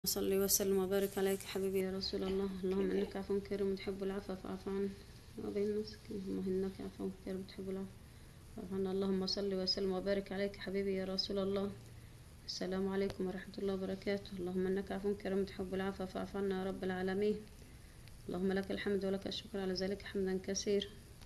صلي وسلم وبارك عليك حبيبي يا رسول الله اللهم انك عفو كريم تحب العفو فاعف عنا وبين نفسك اللهم انك عفو كريم تحب العفو فاعف عنا اللهم صل وسلم وبارك عليك حبيبي يا رسول الله السلام عليكم ورحمة الله وبركاته اللهم انك عفو كريم تحب العفو فاعف عنا يا رب العالمين اللهم لك الحمد ولك الشكر على ذلك حمدا كثيرا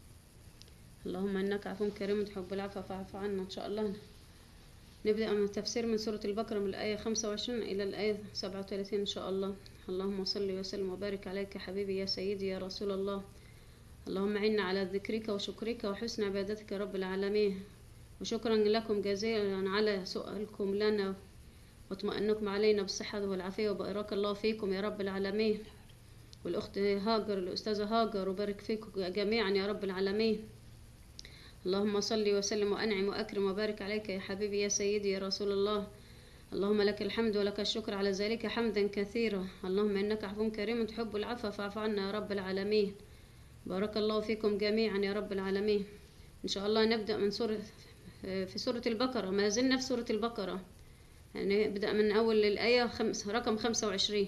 اللهم انك عفو كريم تحب العفو فاعف عنا ان شاء الله نبدأ من تفسير من سورة البقرة من الآية 25 إلى الآية 37 إن شاء الله اللهم صل وسلم وبارك عليك حبيبي يا سيدي يا رسول الله اللهم عنا على ذكرك وشكرك وحسن عبادتك يا رب العالمين وشكرا لكم جزيلا على سؤالكم لنا واطمئنكم علينا بالصحة والعافية وبارك الله فيكم يا رب العالمين والأخت هاجر الأستاذة هاجر وبارك فيكم جميعا يا رب العالمين اللهم صل وسلم وأنعم وأكرم وبارك عليك يا حبيبي يا سيدي يا رسول الله اللهم لك الحمد ولك الشكر على ذلك حمدا كثيرا اللهم إنك عفو كريم تحب العفو فاعف عنا يا رب العالمين بارك الله فيكم جميعا يا رب العالمين إن شاء الله نبدأ من سورة في سورة البقرة ما زلنا في سورة البقرة يعني نبدأ من أول الآية خمس رقم خمسة وعشرين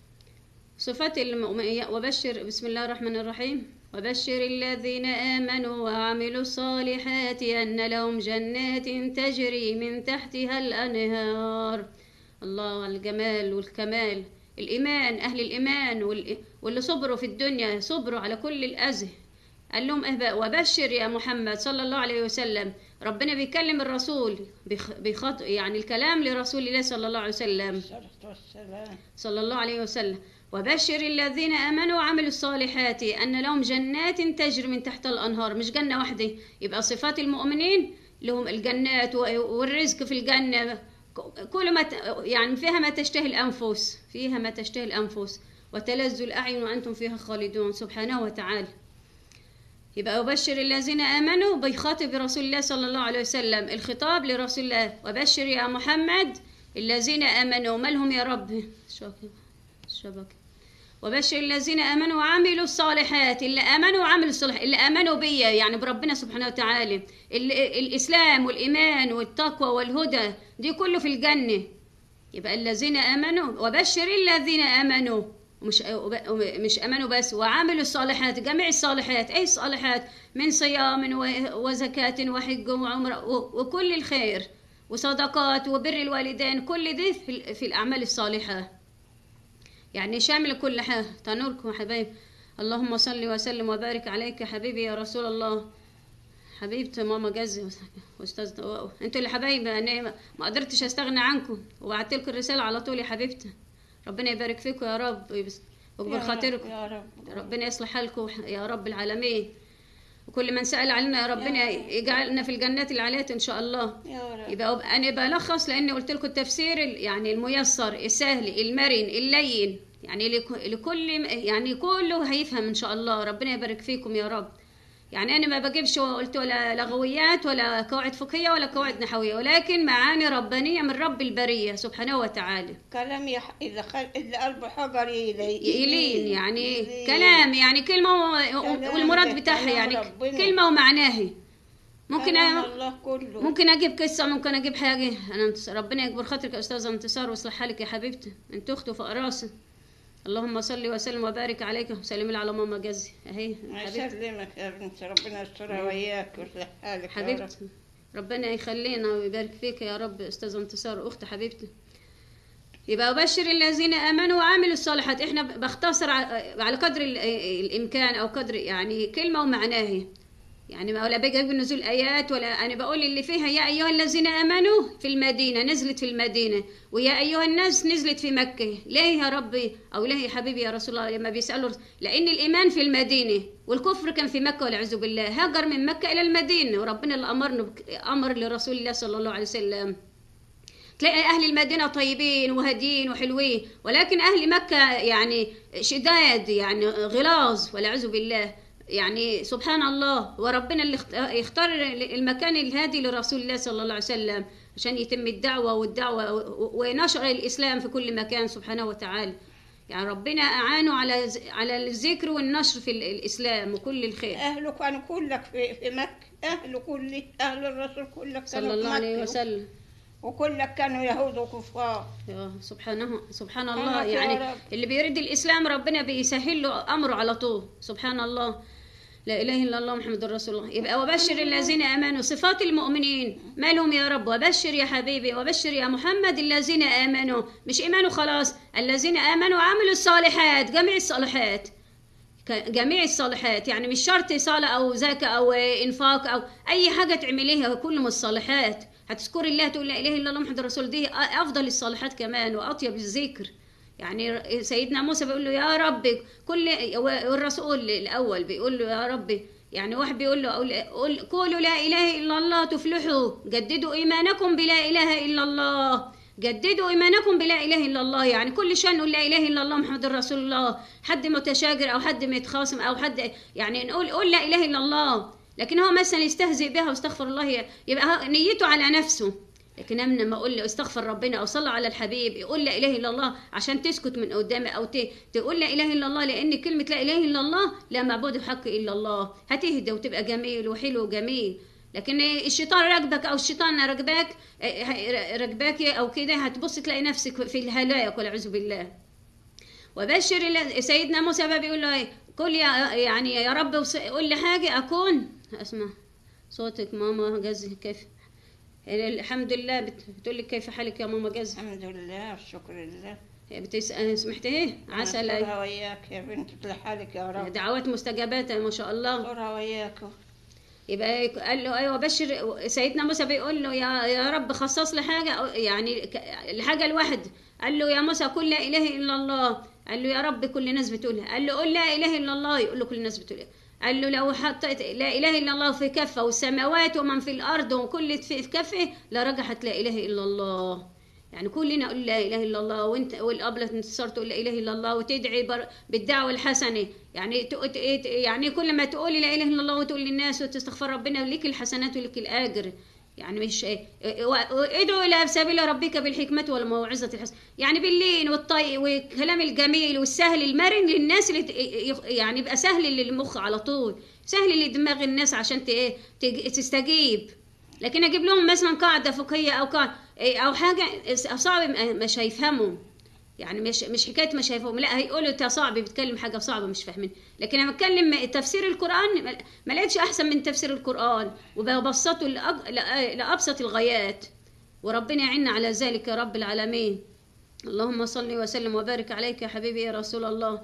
صفات المؤمنين وبشر بسم الله الرحمن الرحيم وبشر الذين آمنوا وعملوا الصالحات أن لهم جنات تجري من تحتها الأنهار الله على الجمال والكمال الإيمان أهل الإيمان واللي صبروا في الدنيا صبروا على كل الأذى قال لهم إيه وبشر يا محمد صلى الله عليه وسلم ربنا بيكلم الرسول بخط يعني الكلام لرسول الله صلى الله عليه وسلم صلى الله عليه وسلم وبشر الذين امنوا وعملوا الصالحات ان لهم جنات تجري من تحت الانهار مش جنه واحده يبقى صفات المؤمنين لهم الجنات والرزق في الجنه كل ما يعني فيها ما تشتهي الانفس فيها ما تشتهي الانفس وتلذ الاعين وانتم فيها خالدون سبحانه وتعالى يبقى وبشر الذين امنوا بيخاطب رسول الله صلى الله عليه وسلم الخطاب لرسول الله وبشر يا محمد الذين امنوا ما لهم يا رب الشبكه وبشر الذين امنوا وعملوا الصالحات اللي امنوا وعملوا الصالحات اللي امنوا بيا يعني بربنا سبحانه وتعالى الاسلام والايمان والتقوى والهدى دي كله في الجنه يبقى الذين امنوا وبشر الذين امنوا مش مش امنوا بس وعملوا الصالحات جميع الصالحات اي الصالحات من صيام وزكاه وحج وعمره وكل الخير وصدقات وبر الوالدين كل دي في الاعمال الصالحه يعني شامل كل حاجة تنوركم حبايب اللهم صل وسلم وبارك عليك حبيبي يا رسول الله حبيبتي ماما جزي واستاذ دواء انتوا اللي حبايبي انا ما قدرتش استغنى عنكم وبعت لكم الرساله على طول يا حبيبتي ربنا يبارك فيكم يا رب ويكبر خاطركم يا رب ربنا يصلح حالكم يا رب العالمين وكل من سأل علينا يا ربنا يجعلنا في الجنات العاليات إن شاء الله يا رب يبقى أنا بلخص لأني قلت لكم التفسير يعني الميسر السهل المرن اللين يعني لكل يعني كله هيفهم إن شاء الله ربنا يبارك فيكم يا رب يعني أنا ما بجيبش قلت ولا لغويات ولا قواعد فقهية ولا قواعد نحوية ولكن معاني ربانية من رب البرية سبحانه وتعالى كلام يح... إذا خل... إذا قلب حجر يلين يلين يعني كلام يعني كلمة و... والمراد بتاعها يعني ربنا. كلمة ومعناها ممكن كلام أ... الله كله ممكن اجيب قصه ممكن اجيب حاجه انا انتص... ربنا يكبر خاطرك يا استاذه انتصار ويصلح حالك يا حبيبتي انت اخت فوق راسي اللهم صل وسلم وبارك عليك وسلم لي على ماما جزي اهي حبيبتي يسلمك يا بنت ربنا يسترها وياك ويصلح حالك يا رب. حبيبتي ربنا يخلينا ويبارك فيك يا رب استاذه انتصار اخت حبيبتي يبقى بشر الذين امنوا وعملوا الصالحات احنا بختصر ع- على قدر ال- الامكان او قدر يعني كلمه ومعناها يعني ما ولا بجيب نزول ايات ولا انا بقول اللي فيها يا ايها الذين امنوا في المدينه نزلت في المدينه ويا ايها الناس نزلت في مكه ليه يا ربي او ليه يا حبيبي يا رسول الله لما بيسالوا لان الايمان في المدينه والكفر كان في مكه والعياذ بالله هاجر من مكه الى المدينه وربنا اللي امرنا بك- امر لرسول الله صلى الله عليه وسلم تلاقي أهل المدينة طيبين وهادين وحلوين ولكن أهل مكة يعني شداد يعني غلاظ والعياذ بالله يعني سبحان الله وربنا اللي اخت- يختار المكان الهادي لرسول الله صلى الله عليه وسلم عشان يتم الدعوة والدعوة و- ونشر الإسلام في كل مكان سبحانه وتعالى يعني ربنا أعانوا على ز- على الذكر والنشر في ال- الإسلام وكل الخير أهله كانوا كلك في, في مكة أهله كل أهل الرسول كلك صلى كانوا في الله عليه مكة. وسلم وكلك كانوا يهود وكفار يا سبحانه سبحان سبحانك الله يا يعني رب. اللي بيريد الاسلام ربنا بيسهل له امره على طول سبحان الله لا اله الا الله محمد رسول الله يبقى وبشر الذين امنوا صفات المؤمنين ما لهم يا رب وبشر يا حبيبي وبشر يا محمد الذين امنوا مش ايمانوا خلاص الذين امنوا وعملوا الصالحات جميع الصالحات ك- جميع الصالحات يعني مش شرط صلاة أو زكاة أو إنفاق أو أي حاجة تعمليها كل من الصالحات هتذكري الله تقول لا إله إلا الله محمد رسول دي أفضل الصالحات كمان وأطيب الذكر يعني سيدنا موسى بيقول له يا ربي كل والرسول الأول بيقول له يا ربي يعني واحد بيقول له قول- قول قولوا لا إله إلا الله تفلحوا جددوا إيمانكم بلا إله إلا الله جددوا ايمانكم بلا اله الا الله يعني كل شيء نقول لا اله الا الله محمد رسول الله حد متشاجر او حد متخاصم او حد يعني نقول قول لا اله الا الله لكن هو مثلا يستهزئ بها واستغفر الله يبقى هو نيته على نفسه لكن انا لما اقول له استغفر ربنا او صلى على الحبيب يقول لا اله الا الله عشان تسكت من قدامي او ت- تقول لا اله الا الله لان كلمه لا اله الا الله لا معبود بحق الا الله هتهدى وتبقى جميل وحلو وجميل لكن الشيطان راكبك او الشيطان راكباك راكباك او كده هتبص تلاقي نفسك في الهلاك والعياذ بالله وبشر ال- سيدنا موسى بقى بيقول له ايه قل يا يعني يا رب وص- قول لي حاجه اكون اسمع صوتك ماما جزي كيف الحمد لله بت- بتقول لك كيف حالك يا ماما جزي الحمد لله والشكر لله بتسأل سمحت ايه عسل أي. نصرها وياك يا بنت لحالك يا رب دعوات مستجابات ما شاء الله نصرها وياك يبقى قال له ايوه بشر سيدنا موسى بيقول له يا يا رب خصص لي حاجه أو- يعني ك- الحاجه الواحد قال له يا موسى قل لا اله الا الله قال له يا رب كل الناس بتقولها قال له قل لا اله الا الله يقول له كل الناس بتقولها قال له لو حطيت لا اله الا الله في كفه والسماوات ومن في الارض وكل في في كفه لرجحت لا اله الا الله يعني كلنا نقول لا اله الا الله وانت والابله انتصار تقول لا اله الا الله وتدعي بر بالدعوه الحسنه يعني تق- ت- يعني كل ما تقولي لا اله الا الله وتقول للناس وتستغفر ربنا وليك الحسنات وليك الاجر يعني مش ادعو الى سبيل ربك بالحكمه والموعظه الحسنه يعني باللين والطي والكلام الجميل والسهل المرن للناس اللي ت- يعني يبقى سهل للمخ على طول سهل لدماغ الناس عشان ت- إيه تج- تستجيب لكن اجيب لهم مثلا قاعده فقهيه او قاعدة او حاجه صعب مش هيفهموا يعني مش مش حكايه مش هيفهموا لا هيقولوا انت صعب بتكلم حاجه صعبه مش فاهمين لكن انا بتكلم تفسير القران ما- ما لقيتش احسن من تفسير القران وببسطه لأج- لأ- لابسط الغايات وربنا يعيننا على ذلك يا رب العالمين اللهم صل وسلم وبارك عليك يا حبيبي يا رسول الله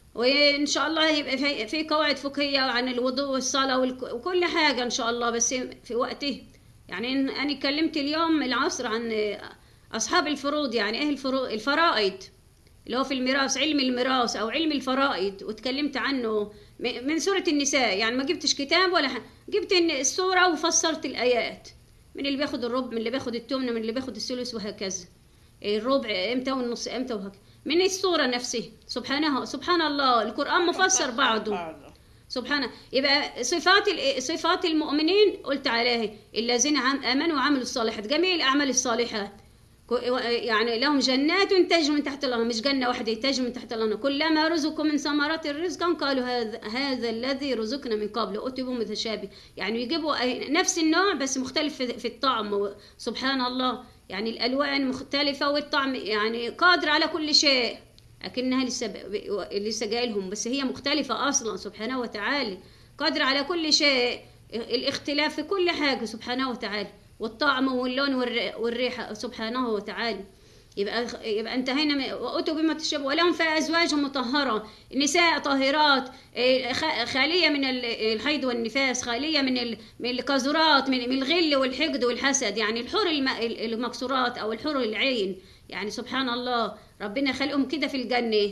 وان شاء الله يبقى في- في قواعد فقهيه عن الوضوء والصلاه والك- وكل حاجه ان شاء الله بس في وقته يعني إن- انا اتكلمت اليوم العصر عن اصحاب الفروض يعني ايه الفروض الفرائض اللي هو في الميراث علم الميراث او علم الفرائض واتكلمت عنه م- من سوره النساء يعني ما جبتش كتاب ولا حاجة. جبت إن السوره وفسرت الايات من اللي بياخد الربع من اللي بياخد التمن من اللي بياخد الثلث وهكذا الربع امتى والنص امتى وهكذا من السوره نفسها سبحانها سبحان الله القران مفسر بعضه سبحانه يبقى صفات ال- صفات المؤمنين قلت عليها الذين عم- امنوا وعملوا الصالحات جميع الاعمال الصالحات كو- يعني لهم جنات تجري من تحت الانهار مش جنه واحده تجري من تحت الانهار كلما رزقوا من ثمرات الرزق قالوا هذا هذا الذي رزقنا من قبل اتبوا متشابه يعني يجيبوا أي- نفس النوع بس مختلف في في الطعم سبحان الله يعني الالوان مختلفه والطعم يعني قادر على كل شيء لكنها لسه ب- لسه جاي لهم بس هي مختلفة أصلا سبحانه وتعالى قادر على كل شيء الاختلاف في كل حاجة سبحانه وتعالى والطعم واللون والر- والريحة سبحانه وتعالى يبقى يبقى انتهينا من واتوا بما تشابه ولهم في ازواج مطهره نساء طاهرات إيه، خ- خاليه من ال- الحيض والنفاس خاليه من ال- من القذرات من من الغل والحقد والحسد يعني الحور الم- المكسورات او الحور العين يعني سبحان الله ربنا خلقهم كده في الجنه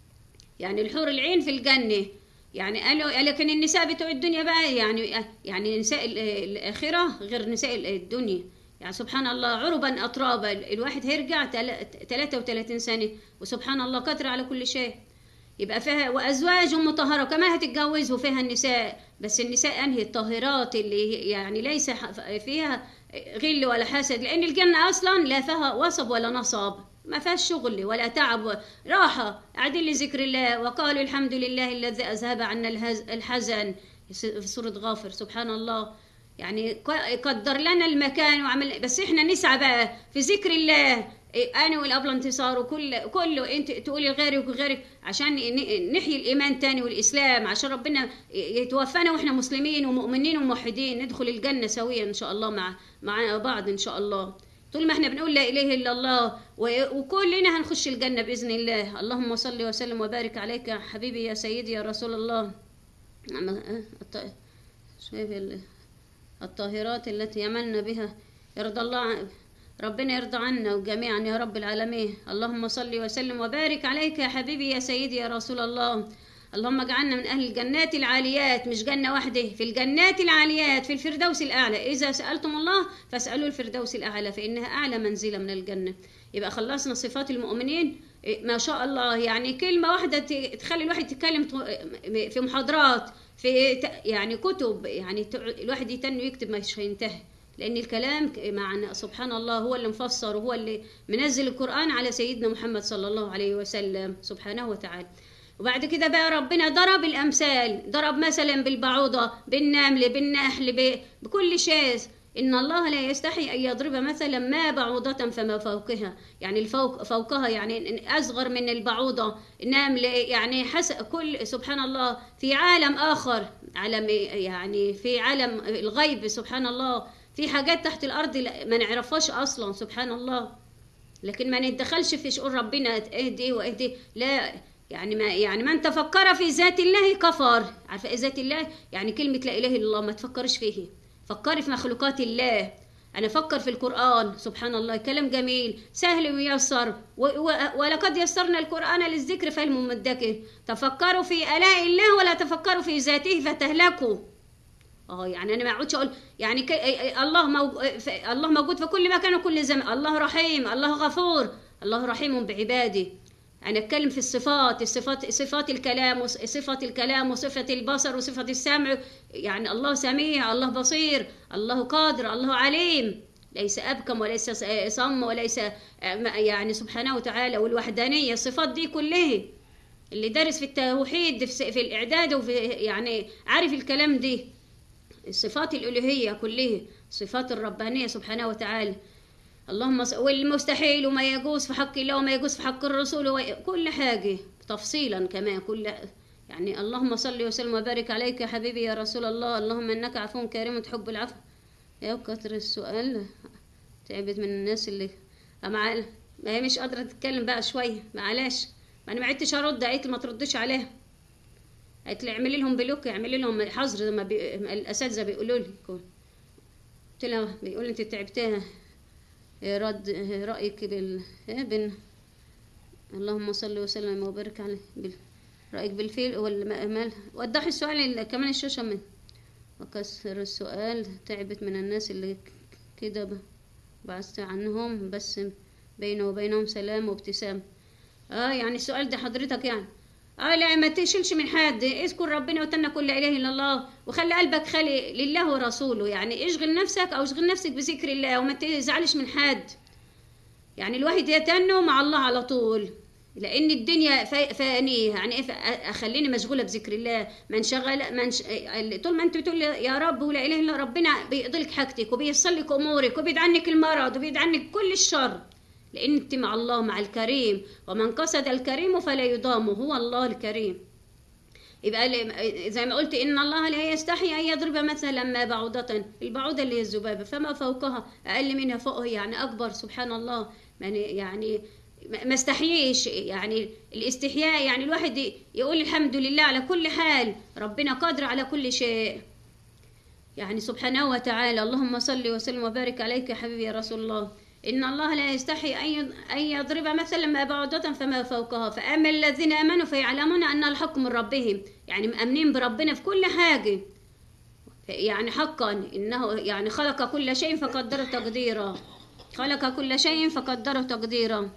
يعني الحور العين في الجنة يعني قالوا لكن النساء بتوع الدنيا بقى يعني يعني نساء ال- الآخرة غير نساء الدنيا يعني سبحان الله عربا أطرابا الواحد هيرجع تل- 33 سنة وسبحان الله قدر على كل شيء يبقى فيها وأزواج مطهرة كما هتتجوزوا فيها النساء بس النساء أنهي الطاهرات اللي يعني ليس ح- فيها غل ولا حسد لأن الجنة أصلا لا فيها وصب ولا نصب ما فيهاش شغل ولا تعب راحة قاعدين لذكر الله وقالوا الحمد لله الذي أذهب عنا الهز- الحزن في سورة غافر سبحان الله يعني ق- قدر لنا المكان وعمل بس احنا نسعى بقى في ذكر الله إيه، انا والابله انتصار وكل كله انت تقولي لغيرك وغيرك عشان ن- نحيي الايمان تاني والاسلام عشان ربنا يتوفانا واحنا مسلمين ومؤمنين وموحدين ندخل الجنه سويا ان شاء الله مع مع بعض ان شاء الله طول ما احنا بنقول لا اله الا الله و- وكلنا هنخش الجنه باذن الله اللهم صل وسلم وبارك عليك يا حبيبي يا سيدي يا رسول الله نعم، اه، الط- شايف ال- الطاهرات التي يملنا بها يرضى الله عن- ربنا يرضى عنا وجميعا يا رب العالمين اللهم صل وسلم وبارك عليك يا حبيبي يا سيدي يا رسول الله اللهم اجعلنا من اهل الجنات العاليات مش جنه واحده في الجنات العاليات في الفردوس الاعلى اذا سالتم الله فاسالوا الفردوس الاعلى فانها اعلى منزله من الجنه يبقى خلصنا صفات المؤمنين إيه، ما شاء الله يعني كلمه واحده ت- تخلي الواحد يتكلم ت- في محاضرات في ت- يعني كتب يعني ت- الواحد يتن ويكتب مش هينتهي لان الكلام ك- مع سبحان الله هو اللي مفسر وهو اللي منزل القران على سيدنا محمد صلى الله عليه وسلم سبحانه وتعالى وبعد كده بقى ربنا ضرب الامثال ضرب مثلا بالبعوضه بالنمل بالنحل ب- بكل شيء ان الله لا يستحي ان يضرب مثلا ما بعوضه فما فوقها يعني الفوق فوقها يعني اصغر من البعوضه نمل يعني حسب كل سبحان الله في عالم اخر عالم يعني في عالم الغيب سبحان الله في حاجات تحت الارض لا- ما نعرفهاش اصلا سبحان الله لكن ما نتدخلش في شؤون ربنا اهدي واهدي لا يعني ما يعني من تفكر في ذات الله كفر عارفه إيه ذات الله يعني كلمه لا اله الا الله ما تفكرش فيه فكري في مخلوقات الله انا افكر في القران سبحان الله كلام جميل سهل ويسر و و ولقد يسرنا القران للذكر فهل من مدكر تفكروا في الاء الله ولا تفكروا في ذاته فتهلكوا اه يعني انا ما اقعدش اقول يعني ك... الله موج... ف- الله موجود في كل مكان وكل زمان الله رحيم الله غفور الله رحيم بعباده يعني اتكلم في الصفات الصفات صفات الكلام وص- صفة الكلام وصفة البصر وصفة السمع يعني الله سميع الله بصير الله قادر الله عليم ليس أبكم وليس ص- صم وليس يعني سبحانه وتعالى والوحدانية الصفات دي كلها اللي دارس في التوحيد في س- في الإعداد وفي يعني عارف الكلام دي الصفات الألوهية كلها صفات الربانية سبحانه وتعالى اللهم ص... والمستحيل وما يجوز في حق الله وما يجوز في حق الرسول و... كل حاجة تفصيلا كمان كل يعني اللهم صل وسلم وبارك عليك يا حبيبي يا رسول الله اللهم انك عفو كريم تحب العفو يا كتر السؤال تعبت من الناس اللي مع ما هي مش قادرة تتكلم بقى شوية معلش ما انا ما عدتش ارد قالت لي ما تردش عليها قالت لي اعملي لهم بلوك اعملي لهم حظر زي ما بي... الاساتذه بيقولوا لي كون. قلت لها بيقول انت تعبتها إيه رد إيه رايك بال إيه بن اللهم صل وسلم وبارك عليه بال... رايك بالفيل والمال وضحي السؤال اللي كمان الشاشه من وكسر السؤال تعبت من الناس اللي ك- كده ب- بعثت عنهم بس بينه وبينهم سلام وابتسام اه يعني السؤال ده حضرتك يعني اه لا ما تشيلش من حد اذكر ربنا وتنى كل اله الا الله وخلي قلبك خالي لله ورسوله يعني اشغل نفسك او اشغل نفسك بذكر الله وما تزعلش من حد يعني الواحد يتنه مع الله على طول لان الدنيا فا- فانيه يعني ايه فا- اخليني مشغوله بذكر الله ما انشغل ما انش... طول ما انت بتقول يا رب ولا اله الا ربنا بيقضي لك حاجتك وبيصل لك امورك وبيد عنك المرض وبيد عنك كل الشر لان انت مع الله مع الكريم ومن قصد الكريم فلا يضام هو الله الكريم يبقى ل- زي ما قلت ان الله لا يستحي ان يضرب مثلا ما بعوضة البعوضة اللي هي الذبابة فما فوقها اقل منها فوقه يعني اكبر سبحان الله يعني يعني ما ما استحييش يعني الاستحياء يعني الواحد ي- يقول الحمد لله على كل حال ربنا قادر على كل شيء يعني سبحانه وتعالى اللهم صل وسلم وبارك عليك يا حبيبي يا رسول الله إن الله لا يستحي أن يض- أن يضرب مثلا ما بعوضة فما فوقها فأما الذين آمنوا فيعلمون أن الحق من ربهم يعني مأمنين بربنا في كل حاجة يعني حقا إنه يعني خلق كل شيء فقدره تقديرا خلق كل شيء فقدره تقديرا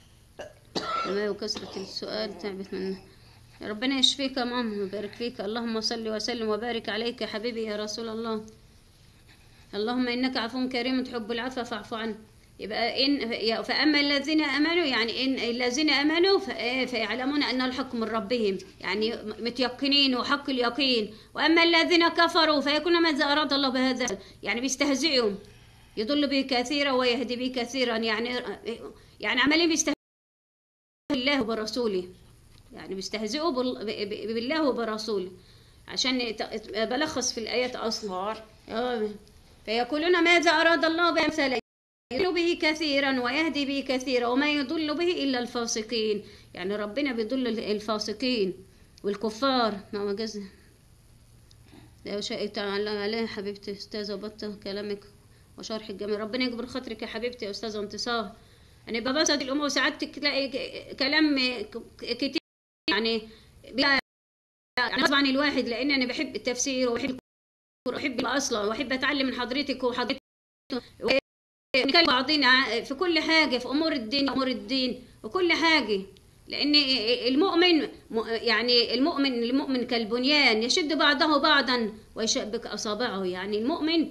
ما وكسرة السؤال تعبت منه يا ربنا يشفيك يا ماما ويبارك فيك اللهم صل وسلم وبارك عليك يا حبيبي يا رسول الله اللهم انك عفو كريم تحب العفو فاعف عنه يبقى إن فأما الذين آمنوا يعني إن الذين آمنوا ف- إيه، فيعلمون أن الحق من ربهم يعني متيقنين وحق اليقين وأما الذين كفروا فيكون ماذا أراد الله بهذا يعني بيستهزئوا يضل به كثيرا ويهدي به كثيرا يعني يعني عمالين بيستهزئوا بالله وبرسوله يعني بيستهزئوا بال- ب- ب- بالله وبرسوله عشان يت- بلخص في الآيات أصلا صار آه. فيقولون ماذا أراد الله بمثل يضل به كثيرا ويهدي به كثيرا وما يضل به إلا الفاسقين يعني ربنا بيضل الفاسقين والكفار ما هو جزء لو شاء تعالى عليه حبيبتي أستاذة بطة كلامك وشرح الجميل ربنا يجبر خاطرك يا حبيبتي يا أستاذة انتصار يعني ببسط الأمور ساعات تلاقي ك- كلام ك- كتير يعني بيبقى- يعني غصب عن الواحد لأن أنا بحب التفسير وبحب احب اصلا واحب اتعلم من حضرتك وحضرتك نكلم بعضنا في كل حاجه في امور الدين امور الدين وكل حاجه لان المؤمن م- يعني المؤمن المؤمن كالبنيان يشد بعضه بعضا ويشبك اصابعه يعني المؤمن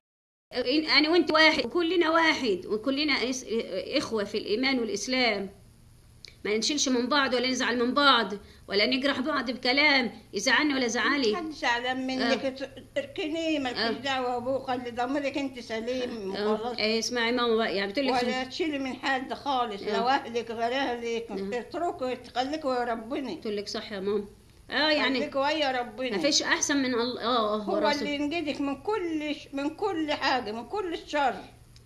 انا وانت واحد وكلنا واحد وكلنا إس- اخوه في الايمان والاسلام ما نشيلش من بعض ولا نزعل من بعض ولا نجرح بعض بكلام يزعلني ولا زعلي حد زعلان منك اركني مالكيش دعوه ابوه خلي ضميرك انت سليم وخلاص آه، اسمعي ماما بقى يعني بتقول لك ولا تشيلي من حد خالص آه. لو اهلك غير اهلك اتركوا خليكوا يا ربنا تقول لك صح يا ماما اه يعني خليكوا يا ربنا ما فيش احسن من الله اه هو ورسول اللي ينجدك من كل ش- من كل حاجه من كل الشر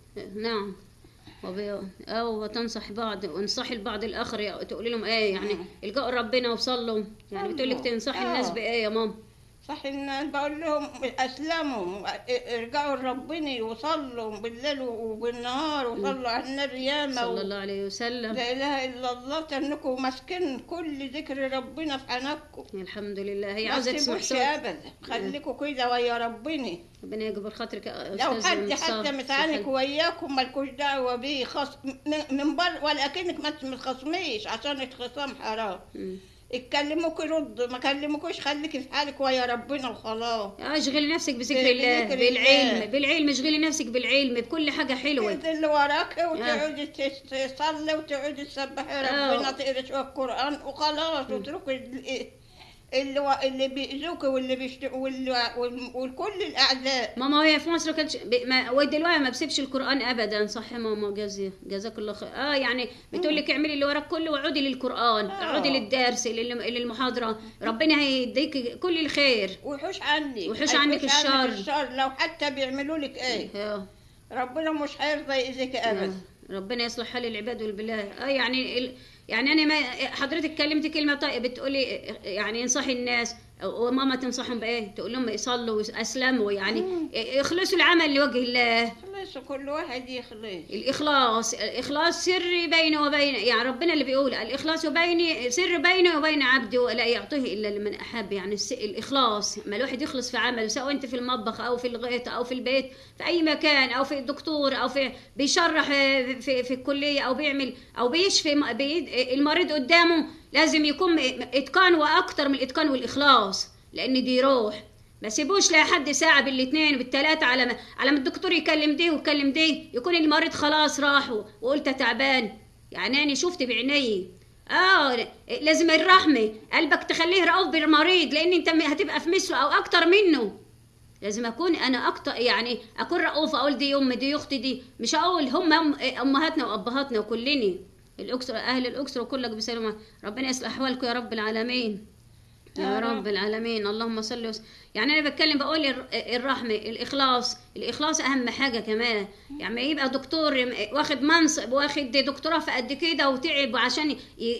نعم وبي... او وتنصح بعض وانصحي البعض الاخر يا- تقولي لهم ايه يعني مم. الجأوا ربنا وصلوا يعني بتقول لك صلوا. تنصحي آه. الناس بايه يا ماما صح ان بقول لهم اسلموا ارجعوا لربنا وصلوا بالليل وبالنهار وصلوا على النبي ياما صلى و- الله عليه وسلم لا اله الا الله تنكم ماسكين كل ذكر ربنا في حنكم الحمد لله هي ما عاوزه تسمع تسيبوش صوت ابدا خليكوا كده ويا ربنا ربنا يجبر خاطرك يا لو أستاذ حد انتصار. حتى متعانك وياكم مالكوش دعوه بيه خص... من- من بر ولكنك ما تخصميش عشان الخصام حرام مم. اتكلموك رد ما كلموكوش خليكي في حالك ويا ربنا وخلاص اه اشغلي نفسك بذكر بذكر الله الله. بالعلم بالعلم اشغلي نفسك بالعلم بكل حاجه حلوه انت اللي وراك وتقعدي تس- تصلي وتقعدي تسبحي آه. ربنا تقري شويه القران وخلاص واتركي ال- اللي و- اللي بيأذوك واللي بيشت... واللي وال- وكل الاعداء ماما هي في مصر كانت ما ودلوقتي ما بسيبش القران ابدا صح يا ماما جزي جزاك الله خير اه يعني بتقول لك اعملي اللي وراك كله وعودي للقران آه. عودي للدرس لل- للمحاضره ربنا هيديك كل الخير وحوش عنك وحوش عنك الشر. الشر لو حتى بيعملوا لك ايه آه. ربنا مش هيرضى يأذيك ابدا آه. ربنا يصلح حال العباد والبلاد اه يعني ال... يعني انا ما حضرتك كلمت كلمه طيب بتقولي يعني انصحي الناس وماما تنصحهم بايه تقول لهم يصلوا واسلموا يعني يخلصوا العمل لوجه الله خلاص كل واحد يخلص الإخلاص الإخلاص سر بيني وبين يعني ربنا اللي بيقول الإخلاص بيني سر بيني وبين عبدي ولا يعطيه إلا لمن أحب يعني الس- الإخلاص ما الواحد يخلص في عمله سواء أنت في المطبخ أو في الغيط أو في البيت في أي مكان أو في الدكتور أو في بيشرح في, في الكلية أو بيعمل أو بيشفي م- بي- المريض قدامه لازم يكون إتقان وأكتر من الإتقان والإخلاص لأن دي روح ما سيبوش لحد ساعة بالاتنين بالتلاتة على ما على ما الدكتور يكلم دي ويكلم دي يكون المريض خلاص راح و- وقلت تعبان يعني أنا شفت بعيني اه لازم الرحمة قلبك تخليه رؤوف بالمريض لأن أنت م- هتبقى في مثله أو أكتر منه لازم أكون أنا أكتر يعني أكون رؤوف أقول دي أمي دي أختي دي مش أقول هم أم- أمهاتنا وأبهاتنا وكلنا الأكسر أهل الأكسر وكلك بسلامة ربنا يصلح أحوالكم يا رب العالمين يا يا رب رب. العالمين اللهم صل وسلم يعني انا بتكلم بقول الر- الرحمه الاخلاص الاخلاص اهم حاجه كمان يعني يبقى دكتور واخد منصب واخد دكتوراه في قد كده وتعب عشان ي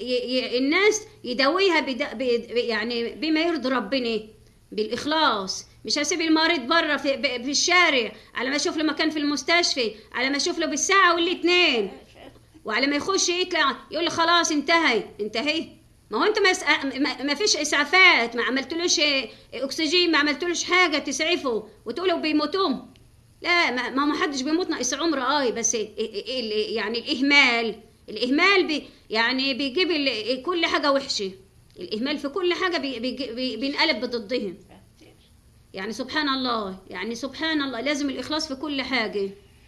ي ي الناس يداويها بدا ب يعني بما يرضي ربنا بالاخلاص مش هسيب المريض بره في, ب- في الشارع على ما اشوف له مكان في المستشفى على ما اشوف له بالساعه والاتنين وعلى ما يخش يطلع يقول لي خلاص انتهي انتهي ما هو انت ما, يسع... ما... ما فيش اسعافات ما عملتلوش اه، اكسجين ما عملتلوش حاجه تسعفه وتقولوا بيموتوه لا ما ما ما حدش بيموت ناقص عمر اه بس ال... ال... يعني الاهمال الاهمال بي... يعني بيجيب ال... كل حاجه وحشه الاهمال في كل حاجه بي... بي... بي... بينقلب بضدهم يعني سبحان الله يعني سبحان الله لازم الإخلاص في كل حاجة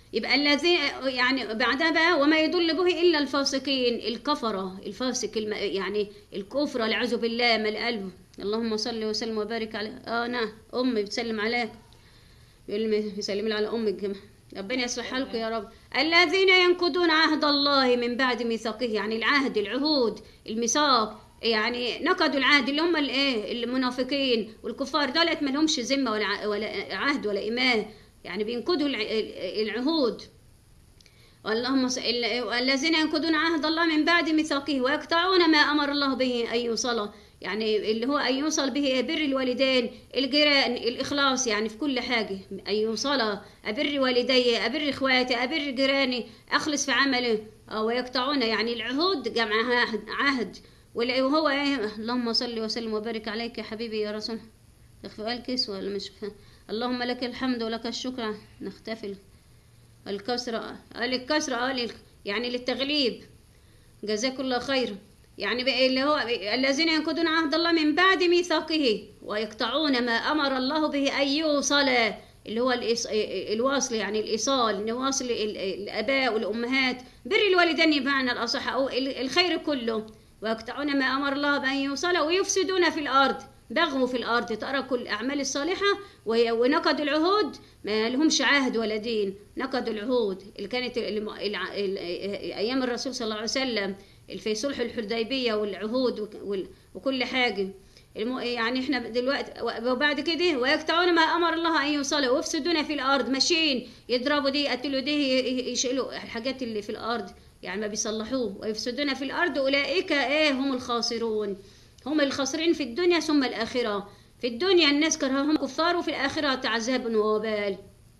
يبقى الذين يعني بعدها بقى وما يضل به الا الفاسقين الكفره الفاسق الم... يعني الكفر والعياذ بالله من القلب اللهم صل وسلم وبارك عليه اه نعم امي بتسلم عليك يقول لي يسلم لي على امك جماعة. ربنا يصلحها لكم يا رب الذين ينقضون عهد الله من بعد ميثاقه يعني العهد العهود الميثاق يعني نقضوا العهد اللي هم الايه المنافقين والكفار دولت ما لهمش ذمه ولا ع- ولا عهد ولا ايمان يعني بينقضوا الع- العهود اللهم ص... ال- الذين ينقضون عهد الله من بعد ميثاقه ويقطعون ما امر الله به ان يوصل يعني اللي هو ان يوصل به بر الوالدين الجيران الاخلاص يعني في كل حاجه ان يوصل ابر والدي ابر اخواتي ابر جيراني اخلص في عملي آه، ويقطعون يعني العهود جمع عهد, عهد وال- وهو ايه اللهم صل وسلم وبارك عليك يا حبيبي يا رسول يخفي الكيس ولا مش اللهم لك الحمد ولك الشكر نختفل الكسرة قال الكسرة قال يعني للتغليب جزاك الله خير يعني بقى اللي هو الذين ينقضون عهد الله من بعد ميثاقه ويقطعون ما امر الله به ان يوصل اللي هو الإص... الواصل يعني الايصال نواصل ال- الاباء والامهات بر الوالدين بمعنى الاصح او ال- الخير كله ويقطعون ما امر الله بان يوصل ويفسدون في الارض بغوا في الارض تركوا الاعمال الصالحه وي- ونقضوا العهود ما لهمش عهد ولا دين نقضوا العهود اللي كانت الم- الع- ال- ايام الرسول صلى الله عليه وسلم في صلح الحديبيه والعهود وك- وال- وكل حاجه الم... يعني احنا دلوقتي وبعد كده ويقطعون ما امر الله ان يوصلوا ويفسدون في الارض ماشيين يضربوا دي يقتلوا دي ي- يشيلوا الحاجات اللي في الارض يعني ما بيصلحوه ويفسدون في الارض اولئك ايه هم الخاسرون هم الخاسرين في الدنيا ثم الاخره في الدنيا الناس كرههم كفار وفي الاخره عذاب ووبال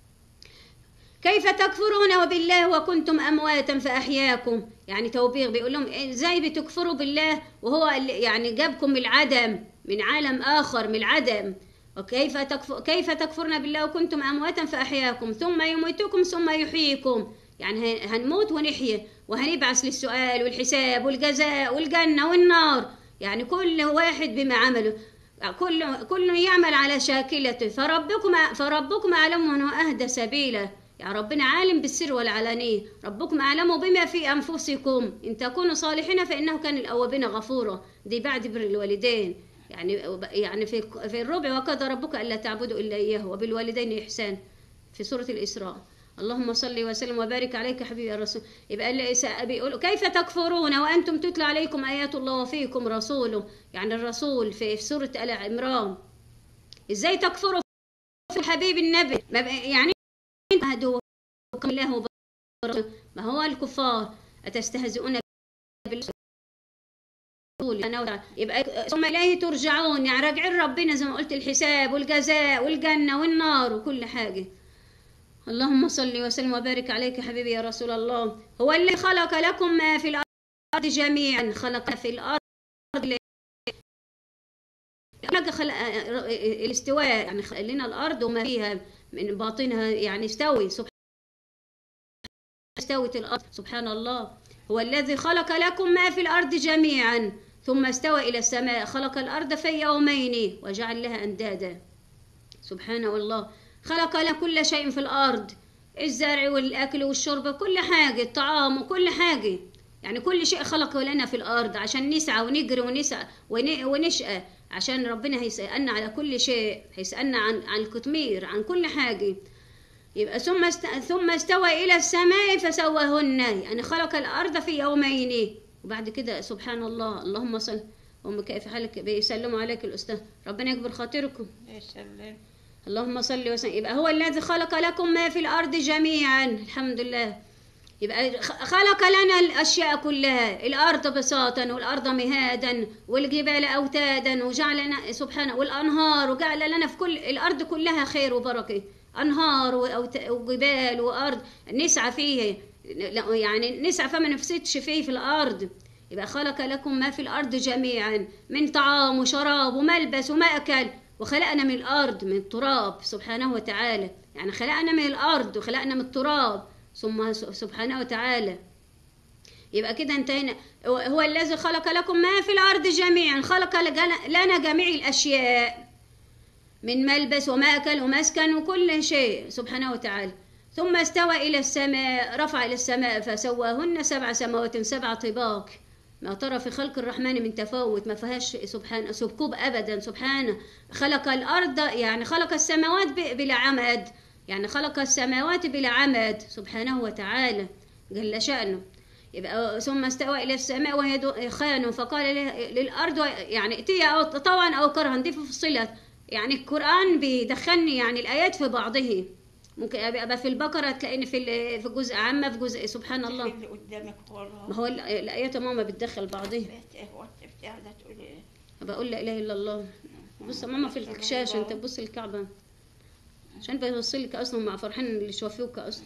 كيف تكفرون وبالله وكنتم امواتا فاحياكم يعني توبيخ بيقول لهم ازاي بتكفروا بالله وهو اللي يعني جابكم من العدم من عالم اخر من العدم وكيف تكفر كيف تكفرون بالله وكنتم امواتا فاحياكم ثم يميتكم ثم يحييكم يعني هن- هنموت ونحيي وهنبعث للسؤال والحساب والجزاء والجنه والنار يعني كل واحد بما عمله كل كل يعمل على شاكلته فربكم فربكم اعلم من هو اهدى سبيلا يعني ربنا عالم بالسر والعلانية ربكم أعلم بما في أنفسكم إن تكونوا صالحين فإنه كان الأوابين غفورا دي بعد بر الوالدين يعني يعني في في الربع وقضى ربك ألا تعبدوا إلا إياه وبالوالدين إحسان في سورة الإسراء اللهم صل وسلم وبارك عليك حبيبي يا رسول يبقى اللي يسأل- بيقول كيف تكفرون وانتم تتلى عليكم ايات الله وفيكم رسوله يعني الرسول في في سوره ال عمران ازاي تكفروا في الحبيب النبي ما بقى- يعني هدوا الله وبرسوله ما هو الكفار أتستهزئون بالرسول يبقى ثم إليه ترجعون يعني راجعين ربنا زي ما قلت الحساب والجزاء والجنة والنار وكل حاجة اللهم صل وسلم وبارك عليك يا حبيبي يا رسول الله هو اللي خلق لكم ما في الأرض جميعا خلق في الأرض خلق خلق الاستواء يعني خلق لنا الأرض وما فيها من باطنها يعني استوي سبحان استوت الأرض سبحان الله هو الذي خلق لكم ما في الأرض جميعا ثم استوى إلى السماء خلق الأرض في يومين وجعل لها أندادا سبحانه الله خلق لنا كل شيء في الأرض الزرع والأكل والشرب كل حاجة الطعام وكل حاجة يعني كل شيء خلقه لنا في الأرض عشان نسعى ونجري ونسعى ون- ونشقى عشان ربنا هيسألنا على كل شيء هيسألنا عن عن القطمير عن كل حاجة يبقى ثم است... ثم استوى إلى السماء فسواهن يعني خلق الأرض في يومين وبعد كده سبحان الله اللهم صل هم كيف حالك بيسلموا عليك الأستاذ ربنا يكبر خاطركم يسلم اللهم صل وسلم يبقى هو الذي خلق لكم ما في الأرض جميعا الحمد لله يبقى خ- خلق لنا الأشياء كلها الأرض بساطا والأرض مهادا والجبال أوتادا وجعل لنا سبحانه والأنهار وجعل لنا في كل الأرض كلها خير وبركة أنهار وأوت- وجبال وأرض نسعى فيه لا- يعني نسعى فما نفسدش فيه في الأرض يبقى خلق لكم ما في الأرض جميعا من طعام وشراب وملبس ومأكل وخلقنا من الأرض من التراب سبحانه وتعالى يعني خلقنا من الأرض وخلقنا من التراب ثم سبحانه وتعالى يبقى كده انتهينا هو- هو الذي خلق لكم ما في الأرض جميعا خلق لجل- لنا جميع الأشياء من ملبس ومأكل ومسكن وكل شيء سبحانه وتعالى ثم استوى إلى السماء رفع إلى السماء فسواهن سبع سماوات سبع طباق ما ترى في خلق الرحمن من تفاوت ما فيهاش سبحان سبكوب أبدا سبحانه خلق الأرض يعني خلق السماوات ب- بلا عمد يعني خلق السماوات بلا عمد سبحانه وتعالى جل شأنه يبقى ثم استوى إلى السماء وهي دو- خان فقال له- للأرض يعني ائتيا أو طوعا أو كرها دي فصلت يعني القرآن بيدخلني يعني الآيات في بعضه ممكن أبقى في البقرة تلاقيني في ال- في جزء عامة في جزء سبحان الله اللي قدامك ما والله هو ال- الآيات يا ماما بتدخل بعضها وقفت قاعدة تقول ايه بقول لا إله إلا الله بص يا ماما في الشاشة أنت تبص الكعبة عشان بيوصل لك أصلا مع فرحان اللي شوفوك أصلا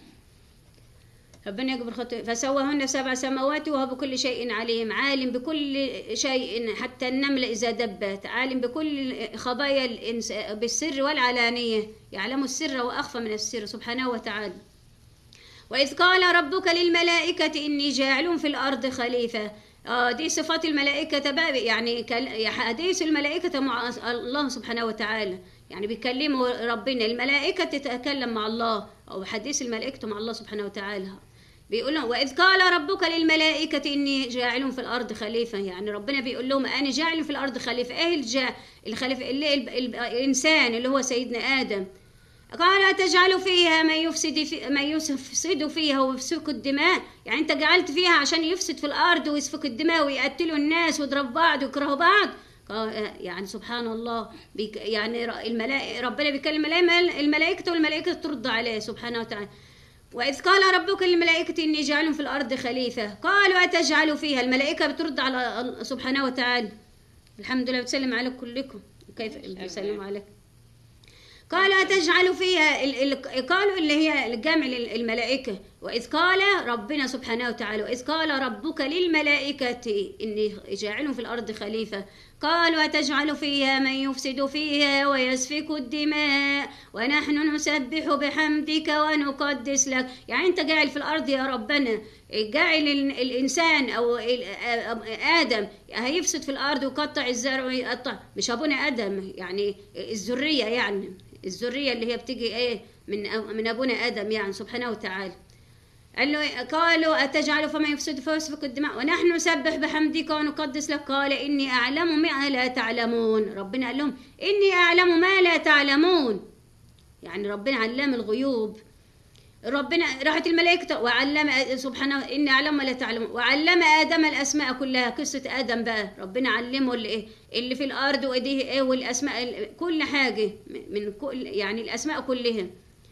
ربنا يكبر خطوة فسواهن سبع سماوات وهو بكل شيء عليم عالم بكل شيء حتى النملة إذا دبت عالم بكل خبايا الإنس بالسر والعلانية يعلم السر وأخفى من السر سبحانه وتعالى وإذ قال ربك للملائكة إني جاعل في الأرض خليفة آه دي صفات الملائكة بقى يعني كل- حديث الملائكة مع الله سبحانه وتعالى يعني بيكلموا ربنا الملائكة تتكلم مع الله أو حديث الملائكة مع الله سبحانه وتعالى بيقول لهم وإذ قال ربك للملائكة إني جاعل في الأرض خليفة يعني ربنا بيقول لهم أنا جاعل في الأرض خليفة إيه الجا الخليفة اللي ال- ال- الإنسان اللي هو سيدنا آدم قال تجعل فيها من يفسد في من يفسد فيها ويسفك الدماء يعني انت جعلت فيها عشان يفسد في الارض ويسفك الدماء ويقتلوا الناس ويضربوا بعض ويكرهوا بعض قال- يعني سبحان الله بيك يعني ر- الملائكة ربنا بيكلم الملائكة الملائكة والملائكة ترد عليه سبحانه وتعالى وإذ قال ربك للملائكة إني جاعل في الأرض خليفة قالوا أتجعل فيها الملائكة بترد على الله سبحانه وتعالى الحمد لله بتسلم عليكم كلكم كيف بيسلم عليك قال أتجعل فيها ال- ال- قالوا اللي هي الجمع للملائكة وإذ قال ربنا سبحانه وتعالى وإذ قال ربك للملائكة إني جاعل في الأرض خليفة قالوا أتجعل فيها من يفسد فيها ويسفك الدماء ونحن نسبح بحمدك ونقدس لك يعني أنت جاعل في الأرض يا ربنا جاعل ال- الإنسان أو ال- آدم هيفسد في الأرض ويقطع الزرع ويقطع مش أبونا آدم يعني الذرية يعني الذرية اللي هي بتيجي إيه من أو- من أبونا آدم يعني سبحانه وتعالى قال له قالوا أتجعل فما يفسد فيسفك الدماء ونحن نسبح بحمدك ونقدس لك قال إني أعلم ما لا تعلمون ربنا قال لهم إني أعلم ما لا تعلمون يعني ربنا علام الغيوب ربنا راحت الملائكة وعلم سبحانه إني أعلم ما لا تعلمون وعلم آدم الأسماء كلها قصة آدم بقى ربنا علمه اللي, اللي في الأرض وإيديه إيه والأسماء كل حاجة من كل يعني الأسماء كلها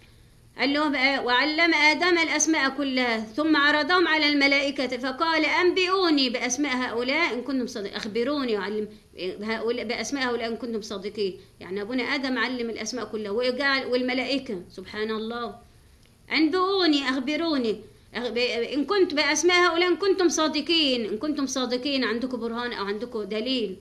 قال له بقى وعلم آدم الأسماء كلها ثم عرضهم على الملائكة فقال أنبئوني بأسماء هؤلاء إن كنتم صادقين أخبروني وعلم هؤلاء بأسماء هؤلاء إن كنتم صادقين يعني أبونا آدم علم الأسماء كلها وجعل والملائكة سبحان الله أنبئوني أخبروني أخ- ب- إن كنت بأسماء هؤلاء إن كنتم صادقين إن كنتم صادقين عندكم برهان أو عندكم دليل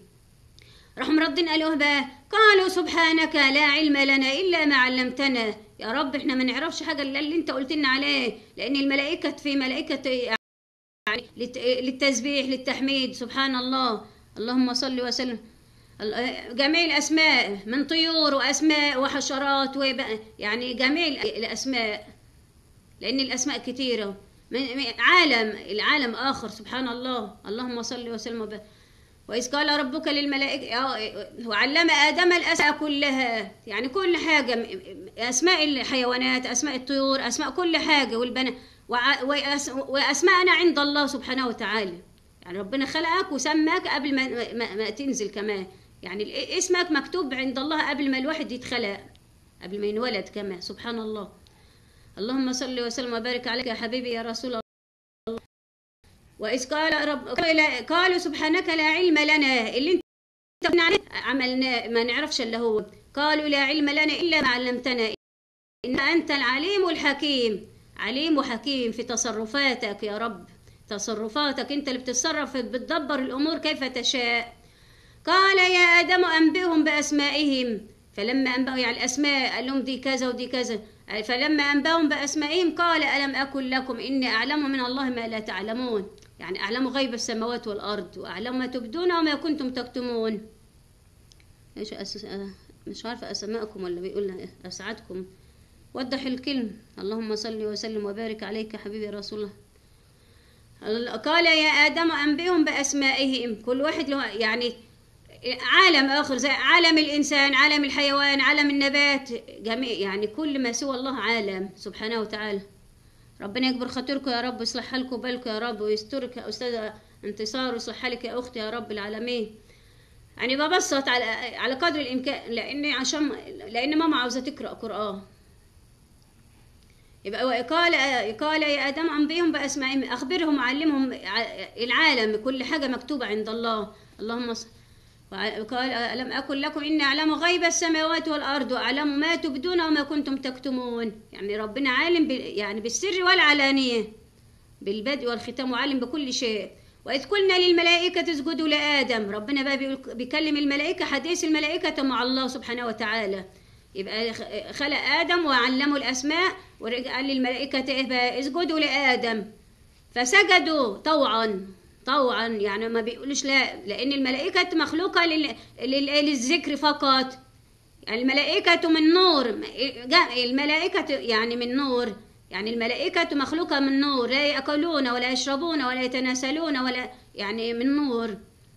راحوا مردين قالوا بقى قالوا سبحانك لا علم لنا الا ما علمتنا يا رب احنا ما نعرفش حاجه الا اللي انت قلت لنا عليه لان الملائكه في ملائكه يعني للت- للتسبيح للتحميد سبحان الله اللهم صل وسلم ال- جميع الاسماء من طيور واسماء وحشرات وب- يعني جميع ال- الاسماء لان الاسماء كثيره من من- عالم العالم اخر سبحان الله اللهم صل وسلم وبارك وإذ قال ربك للملائكة آه، وعلم آدم الأسماء كلها يعني كل حاجة م- م- أسماء الحيوانات أسماء الطيور أسماء كل حاجة والبنات وع- وأس- وأسماءنا عند الله سبحانه وتعالى يعني ربنا خلقك وسماك قبل ما, ما, ما تنزل كمان يعني ال- اسمك مكتوب عند الله قبل ما الواحد يتخلق قبل ما ينولد كمان سبحان الله اللهم صل وسلم وبارك عليك يا حبيبي يا رسول الله وإذ قال رب قال- قالوا سبحانك لا علم لنا اللي انت قلنا عليه عملنا ما نعرفش الا هو قالوا لا علم لنا الا ما علمتنا ان انت العليم الحكيم عليم وحكيم في تصرفاتك يا رب تصرفاتك انت اللي بتتصرف بتدبر الامور كيف تشاء قال يا ادم انبئهم باسمائهم فلما انبأوا يعني الاسماء قال لهم دي كذا ودي كذا فلما انبأهم باسمائهم قال الم اكن لكم اني اعلم من الله ما لا تعلمون يعني اعلم غيب السماوات والارض واعلم ما تبدون وما كنتم تكتمون ايش أس... آه، مش عارفه اسماءكم ولا بيقول اسعدكم وضح الكلمة اللهم صل وسلم وبارك عليك حبيبي يا رسول الله قال يا آدم أنبئهم بأسمائهم كل واحد له يعني عالم آخر زي عالم الإنسان عالم الحيوان عالم النبات جميع يعني كل ما سوى الله عالم سبحانه وتعالى ربنا يكبر خاطركم يا رب ويصلح حالكم وبالكم يا رب ويسترك يا أستاذة انتصار ويصلح حالك يا أختي يا رب العالمين يعني ببسط على على قدر الإمكان لأن عشان لأن ماما عاوزة تقرأ قرآن يبقى قال قال يا ادم انبئهم باسمائهم اخبرهم وعلمهم العالم كل حاجه مكتوبه عند الله اللهم صل قال ألم أقل لكم إني أعلم غيب السماوات والأرض وأعلم ما تبدون وما كنتم تكتمون يعني ربنا عالم بال يعني بالسر والعلانية بالبدء والختام وعالم بكل شيء وإذ قلنا للملائكة اسجدوا لآدم ربنا بقى بيقول- بيكلم الملائكة حديث الملائكة مع الله سبحانه وتعالى يبقى خ- خلق آدم وعلمه الأسماء ورجع للملائكة إيه بقى اسجدوا لآدم فسجدوا طوعا طوعا يعني ما بيقولوش لا لأن الملائكة مخلوقة لل... لل... للذكر فقط الملائكة من نور جاء الملائكة يعني من نور يعني الملائكة مخلوقة من نور لا يأكلون ولا يشربون ولا يتناسلون ولا يعني من نور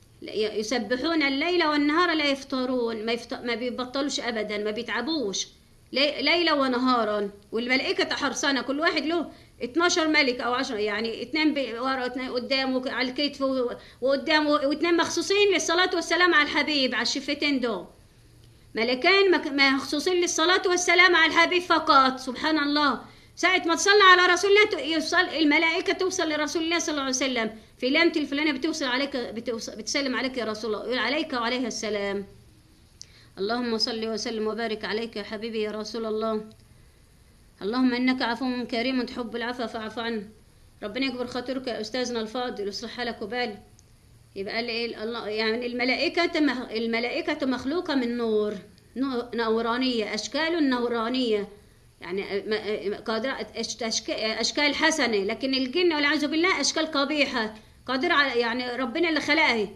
يسبحون الليل والنهار لا يفطرون ما, يفط... ما بيبطلوش أبدا ما بيتعبوش لي... ليلا ونهارا والملائكة حرصانة كل واحد له 12 ملك او 10 يعني اثنين ب- ورا اثنين قدام وك- على الكتف و- وقدام و- واثنين مخصوصين للصلاة والسلام على الحبيب على الشفتين دول ملكان مك- مخصوصين للصلاة والسلام على الحبيب فقط سبحان الله ساعة ما تصلي على رسول الله ت- يوصل الملائكة توصل لرسول الله صلى الله عليه وسلم في لامة الفلانية بتوصل عليك بتوصل بتسلم عليك يا رسول الله يقول عليك وعليها السلام اللهم صل وسلم وبارك عليك يا حبيبي يا رسول الله اللهم انك عفو كريم تحب العفو فاعف عنا ربنا يكبر خاطرك يا استاذنا الفاضل ويصلح حالك وبالك يبقى قال ايه الله يعني الملائكة مخ- الملائكة مخلوقة من نور نو- نورانية أشكال نورانية يعني م- م- قادرة أش- أشك- أشكال حسنة لكن الجن والعياذ بالله أشكال قبيحة قادر على يعني ربنا اللي خلقها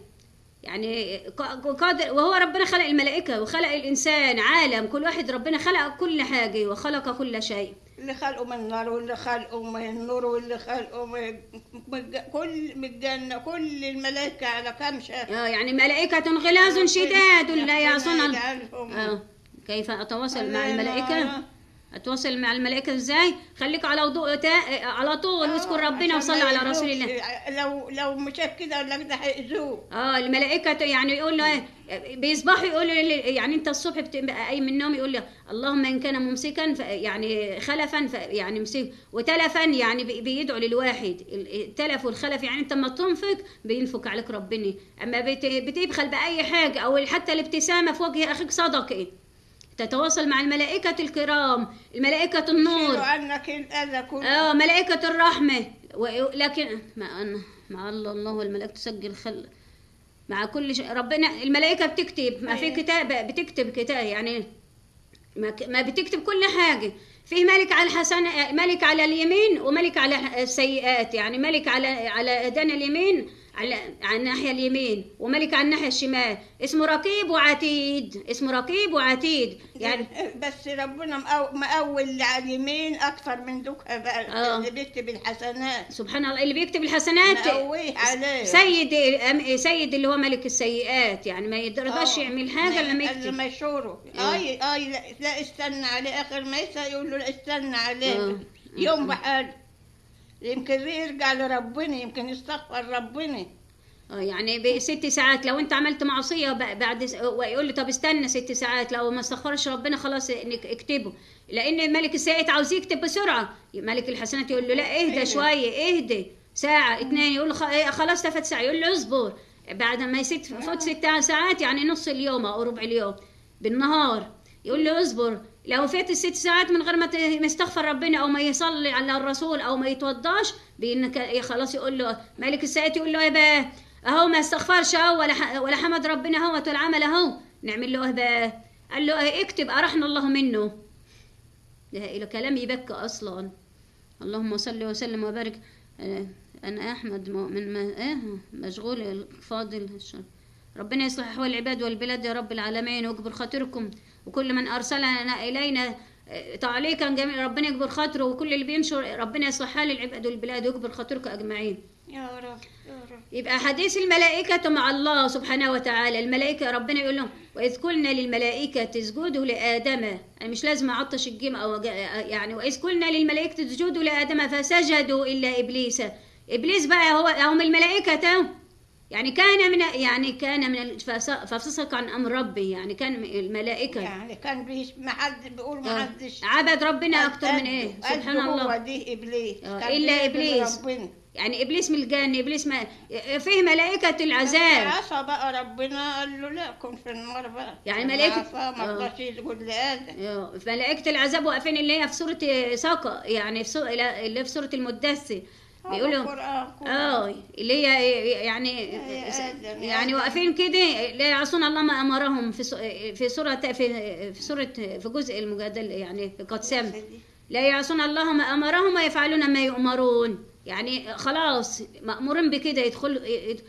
يعني ق- قادر وهو ربنا خلق الملائكة وخلق الإنسان عالم كل واحد ربنا خلق كل حاجة وخلق كل شيء اللي خلقوا من النار واللي خلقوا من النور واللي خلقوا من من الج- كل من الجنة كل الملائكة على كم شهر آه يعني ملائكة غلاظ شداد لا يعصون ال- يجعلهم آه كيف أتواصل مع الله الملائكة ينور. أتواصل مع الملائكة إزاي خليك على وضوء تا... على طول واذكر ربنا عشان وصلي ما على رسول يأذوش. الله لو لو مشاف كده يقول لك ده هيأذوه اه الملائكة يعني يقول له إيه، بيصبحوا يقولوا لي- يعني انت الصبح بتبقى قايم من النوم يقول له اللهم ان كان ممسكا ف يعني خلفا ف يعني مسك وتلفا يعني بي- بيدعو للواحد ال- التلف والخلف يعني انت لما تنفق بينفق عليك ربنا اما بت- بتبخل باي حاجه او حتى الابتسامه في وجه اخيك صدقه تتواصل مع الملائكة الكرام الملائكة يشيلوا النور عنك الأذى كله اه ملائكة الرحمة و- لكن مع أن مع الله الله والملائكة تسجل خل مع كل شيء ربنا الملائكة بتكتب ما في أيوة. كتاب بتكتب كتاب يعني ما ك- ما بتكتب كل حاجة في ملك على الحسن ملك على اليمين وملك على السيئات يعني ملك على على ايدينا اليمين على على الناحية اليمين وملك على الناحية الشمال اسمه رقيب وعتيد اسمه رقيب وعتيد يعني بس ربنا مقو- مقول اللي على اليمين أكثر من دوكها بقى آه. اللي بيكتب الحسنات سبحان الله اللي بيكتب الحسنات مقويه عليه سيد أم- سيد اللي هو ملك السيئات يعني ما يقدرش آه. يعمل حاجه الا ما قبل يكتب ما يشوره آه. اي اي لا, لا استنى عليه اخر ما يسأل يقول له لا استنى عليه آه. يوم بحاله يمكن يرجع لربنا يمكن يستغفر ربنا اه يعني بست ساعات لو انت عملت معصيه ب- بعد س- ويقول لي طب استنى ست ساعات لو ما استغفرش ربنا خلاص انك اكتبه لان ملك السيئات عاوز يكتب بسرعه ملك الحسنات يقول له لا اهدى اهدى. شويه اهدى ساعه اتنين يقول له خ- إيه، خلاص تفت ساعه يقول له اصبر بعد ما يست فوت ست ساعات يعني نص اليوم او ربع اليوم بالنهار يقول له اصبر لو فات الست ساعات من غير ما ت- ما يستغفر ربنا او ما يصلي على الرسول او ما يتوضاش بانك خلاص يقول له ملك السيئات يقول له ايه بقى اهو ما استغفرش اهو ولا ح- ولا حمد ربنا اهو والعمل اهو نعمل له ايه بقى قال له ايه اكتب ارحنا الله منه ده الى كلام يبكى اصلا اللهم صل وسلم وبارك آه، انا احمد من ما ايه مشغول الفاضل الشر. ربنا يصلح احوال العباد والبلاد يا رب العالمين واكبر خاطركم وكل من ارسلنا الينا آه، تعليقا جميل ربنا يكبر خاطره وكل اللي بينشر ربنا يصلح حال العباد والبلاد ويكبر خاطركم اجمعين يا رب يا رب يبقى حديث الملائكة مع الله سبحانه وتعالى الملائكة ربنا يقول لهم وإذ قلنا للملائكة اسجدوا لآدم أنا مش لازم أعطش الجيم أو أج- يعني وإذ قلنا للملائكة اسجدوا لآدم فسجدوا إلا إبليس إبليس بقى هو هو من الملائكة أهو. يعني كان من يعني كان من ال- فس- ففسق عن أمر ربي يعني كان من الملائكة يعني كان بيش ما حد بيقول ما آه. حدش عبد ربنا أكتر من قده- إيه قده سبحان هو الله دي ابليس آه، كان إلا بيعبد إبليس. ربنا يعني إبليس من الجنة إبليس ما فيه ملائكة العذاب عصى بقى ربنا قال له لا كن في النار بقى يعني لما ملائكة- عصى ما آه. رضاش يسجد لآدم آه، ملائكة العذاب واقفين اللي هي في سورة ساقة يعني في سورة اللي في سورة المدثر بيقولوا القرآن كله. اه اللي هي يعني يا آدم، يا يعني آدم. واقفين كده لا يعصون الله ما امرهم في سو- في سورة في في سورة في جزء المجادل يعني في قسم لا يعصون الله ما امرهم ويفعلون ما يؤمرون يعني خلاص مأمورين بكده يدخل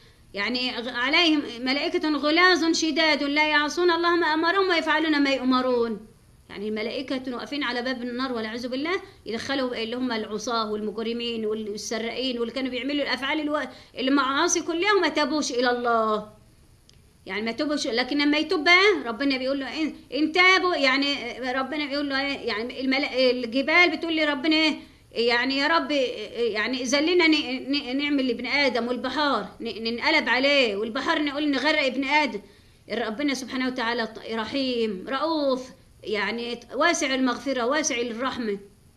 يعني عليهم ملائكة غلاظ شداد لا يعصون الله ما امرهم ويفعلون ما يؤمرون يعني الملائكة واقفين على باب النار والعياذ بالله يدخلوا اللي هم العصاة والمجرمين والسرقين واللي كانوا بيعملوا الافعال الو... المعاصي كلها وما تابوش الى الله يعني ما توبوش لكن لما يتوب بقى ربنا بيقول له إن, ان تابوا يعني ربنا بيقول له إيه؟ يعني الملا... الجبال بتقول لي ربنا إيه؟ يعني يا رب يعني ذلنا ن- ن- نعمل لابن ادم والبحار ن- ننقلب عليه والبحر نقول نغرق ابن ادم ربنا سبحانه وتعالى رحيم رؤوف يعني واسع المغفره واسع الرحمه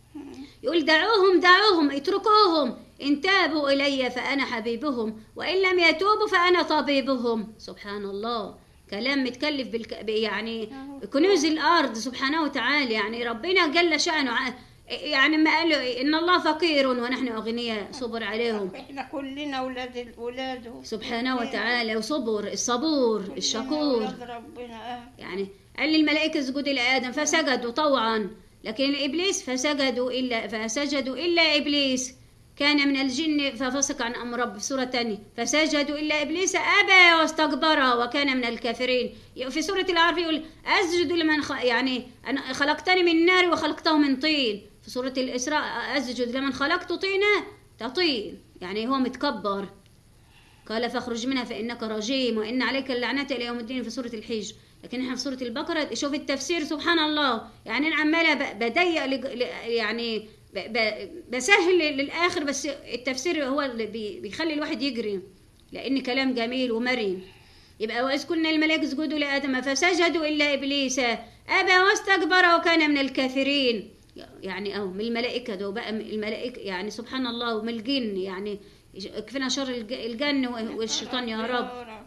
يقول دعوهم دعوهم اتركوهم إن تابوا إلي فأنا حبيبهم وإن لم يتوبوا فأنا طبيبهم سبحان الله كلام متكلف بالك... يعني كنوز الأرض سبحانه وتعالى يعني ربنا جل شأنه ع- يعني ما قال له إن الله فقير ونحن أغنياء صبر عليهم احنا كلنا اولاد الاولاد سبحانه وتعالى وصبر الصبور الشكور اولاد ربنا آه. يعني قال للملائكة اسجدوا لآدم فسجدوا طوعا لكن إبليس فسجدوا إلا فسجدوا إلا إبليس كان من الجن ففسق عن أمر رب في سورة تانية فسجدوا إلا إبليس أبى واستكبر وكان من الكافرين في سورة الأعراف يقول أسجد لمن خ... يعني أنا خلقتني من نار وخلقته من طين في سورة الإسراء أسجد لمن خلقت طينا تطين يعني هو متكبر قال فاخرج منها فإنك رجيم وإن عليك اللعنة إلى يوم الدين في سورة الحج لكن احنا في سورة البقرة شوف التفسير سبحان الله يعني أنا عمالة ب- بضيق لج- ل- يعني ب- ب- بسهل للآخر بس التفسير هو اللي بي- بيخلي الواحد يجري لأن كلام جميل ومرن يبقى وإذ كنا الملائكة اسجدوا لآدم فسجدوا إلا إبليس أبى واستكبر وكان من الكافرين يعني أهو من الملائكة ده بقى من الملائكة يعني سبحان الله ومن الجن يعني كفنا شر الج- الجن والشيطان يا رب يا رب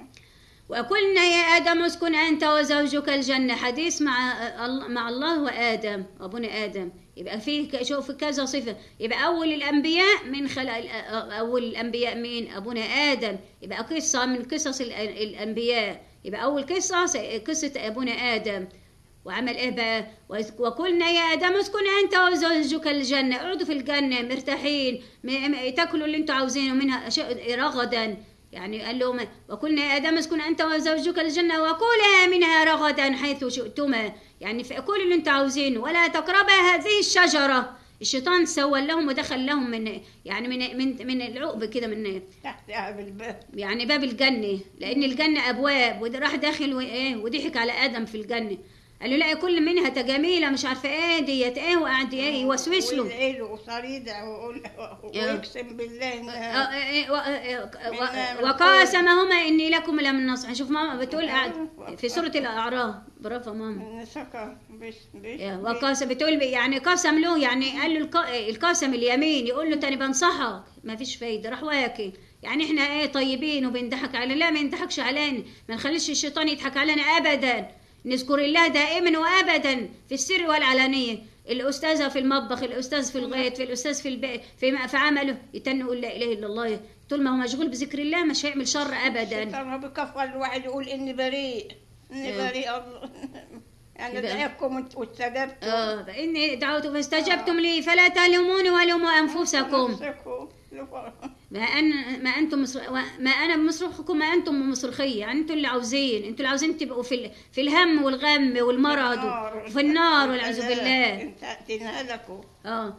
وقلنا يا آدم اسكن أنت وزوجك الجنة حديث مع الله- مع الله وآدم أبونا آدم يبقى فيه ك- شوف كذا صفة يبقى أول الأنبياء من خلق الأ- أول الأنبياء مين أبونا آدم يبقى قصة من قصص الأ- الأنبياء يبقى أول قصة س- قصة أبونا آدم وعمل ايه بقى وإذ- وقلنا يا ادم اسكن انت وزوجك الجنه اقعدوا في الجنه مرتاحين م- م- تاكلوا اللي انتوا عاوزينه منها شيء رغدا يعني قال لهم وقلنا يا ادم اسكن انت وزوجك الجنه وكلا منها رغدا حيث شئتما يعني كل اللي انتوا عاوزينه ولا تقربا هذه الشجره الشيطان سول لهم ودخل لهم من يعني من من من العقب كده من تحتها بالباب يعني باب الجنة لأن الجنة أبواب وده راح داخل وإيه وضحك على آدم في الجنة قال له لا كل منها تجميلة مش عارفة إيه ديت إيه وقعد إيه يوسوس له ويدعي له وصريدع ويقول ويقسم بالله آه، انها آه، و- آه، و- وقاسمهما إني لكم لمن الناصحين شوف ماما بتقول قاعد في سورة الأعراف برافو ماما نسكة بس بس يا وقاسم بتقول يعني قسم له يعني قال له الق- القسم اليمين يقول له تاني بنصحك ما فيش فايدة راح واكل يعني احنا ايه طيبين وبنضحك على لا ما يضحكش علينا ما نخليش الشيطان يضحك علينا ابدا نذكر الله دائما وابدا في السر والعلانية الأستاذة في المطبخ الأستاذ في الغيط في الأستاذ في البيت في, في عمله يتن يقول لا إله إلا الله طول ما هو مشغول بذكر الله مش هيعمل شر أبدا الشيطان هو بيكفر الواحد يقول اني بريء اني إيه. بريء الله يعني يبقى- دعيكم واستجبتم اه فإني دعوت فاستجبتم لي فلا تلوموني ولوموا أنفسكم نفسكم. ما أن ما أنتم مصر... ما أنا بمصرخكم ما أنتم بمصرخية يعني أنتم اللي عاوزين أنتم اللي عاوزين تبقوا في ال... في الهم والغم والمرض النار وفي النار والعياذ والعذاب. بالله انت تنهلكوا اه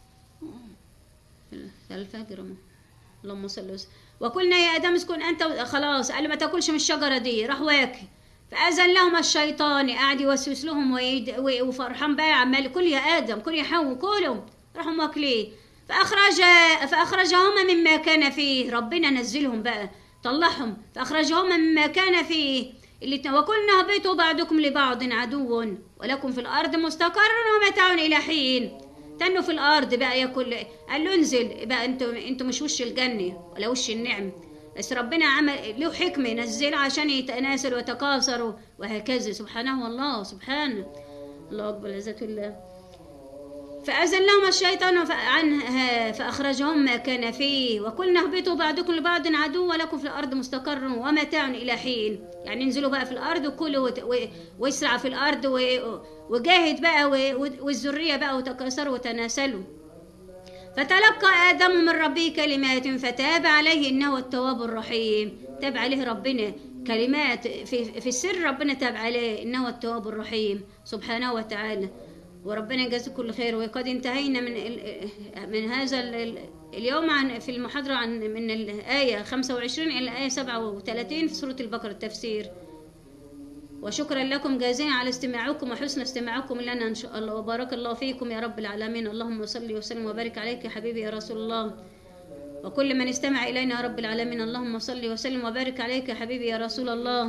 الفجر ما. اللهم صل وسلم وقلنا يا ادم اسكن انت و- خلاص قال له ما تاكلش من الشجره دي راح واكل فاذن لهم الشيطان قاعد يوسوس لهم ويد... و- وفرحان بقى عمال كل يا ادم كل يا حواء كلوا راحوا واكلين فاخرج فاخرجهما مما كان فيه ربنا نزلهم بقى طلعهم فاخرجهما مما كان فيه اللي ت- وقلنا اهبطوا بعضكم لبعض عدو ولكم في الارض مستقر ومتاع الى حين تنوا في الارض بقى ياكل قال له انزل بقى انتوا انتوا مش وش الجنه ولا وش النعم بس ربنا عمل له حكمه نزل عشان يتناسلوا ويتكاثروا وهكذا سبحانه الله سبحانه الله اكبر عزة الله فأذن لهم الشيطان ف- عنها فأخرجهم ما كان فيه وقلنا اهبطوا بعضكم لبعض عدو ولكم في الأرض مستقر ومتاع إلى حين يعني انزلوا بقى في الأرض وكلوا وت- و- واسرع في الأرض و- وجاهد بقى و- و- والذرية بقى وتكاثروا وتناسلوا فتلقى آدم من ربه كلمات فتاب عليه إنه هو التواب الرحيم تاب عليه ربنا كلمات في, في السر ربنا تاب عليه إنه هو التواب الرحيم سبحانه وتعالى وربنا يجازيكم كل خير وقد انتهينا من ال- من هذا ال- ال- اليوم عن في المحاضرة عن من الآية 25 إلى الآية 37 في سورة البقرة التفسير وشكرا لكم جازين على استماعكم وحسن استماعكم لنا ان شاء الله وبارك الله فيكم يا رب العالمين اللهم صل وسلم وبارك عليك يا حبيبي يا رسول الله وكل من استمع الينا يا رب العالمين اللهم صل وسلم وبارك عليك يا حبيبي يا رسول الله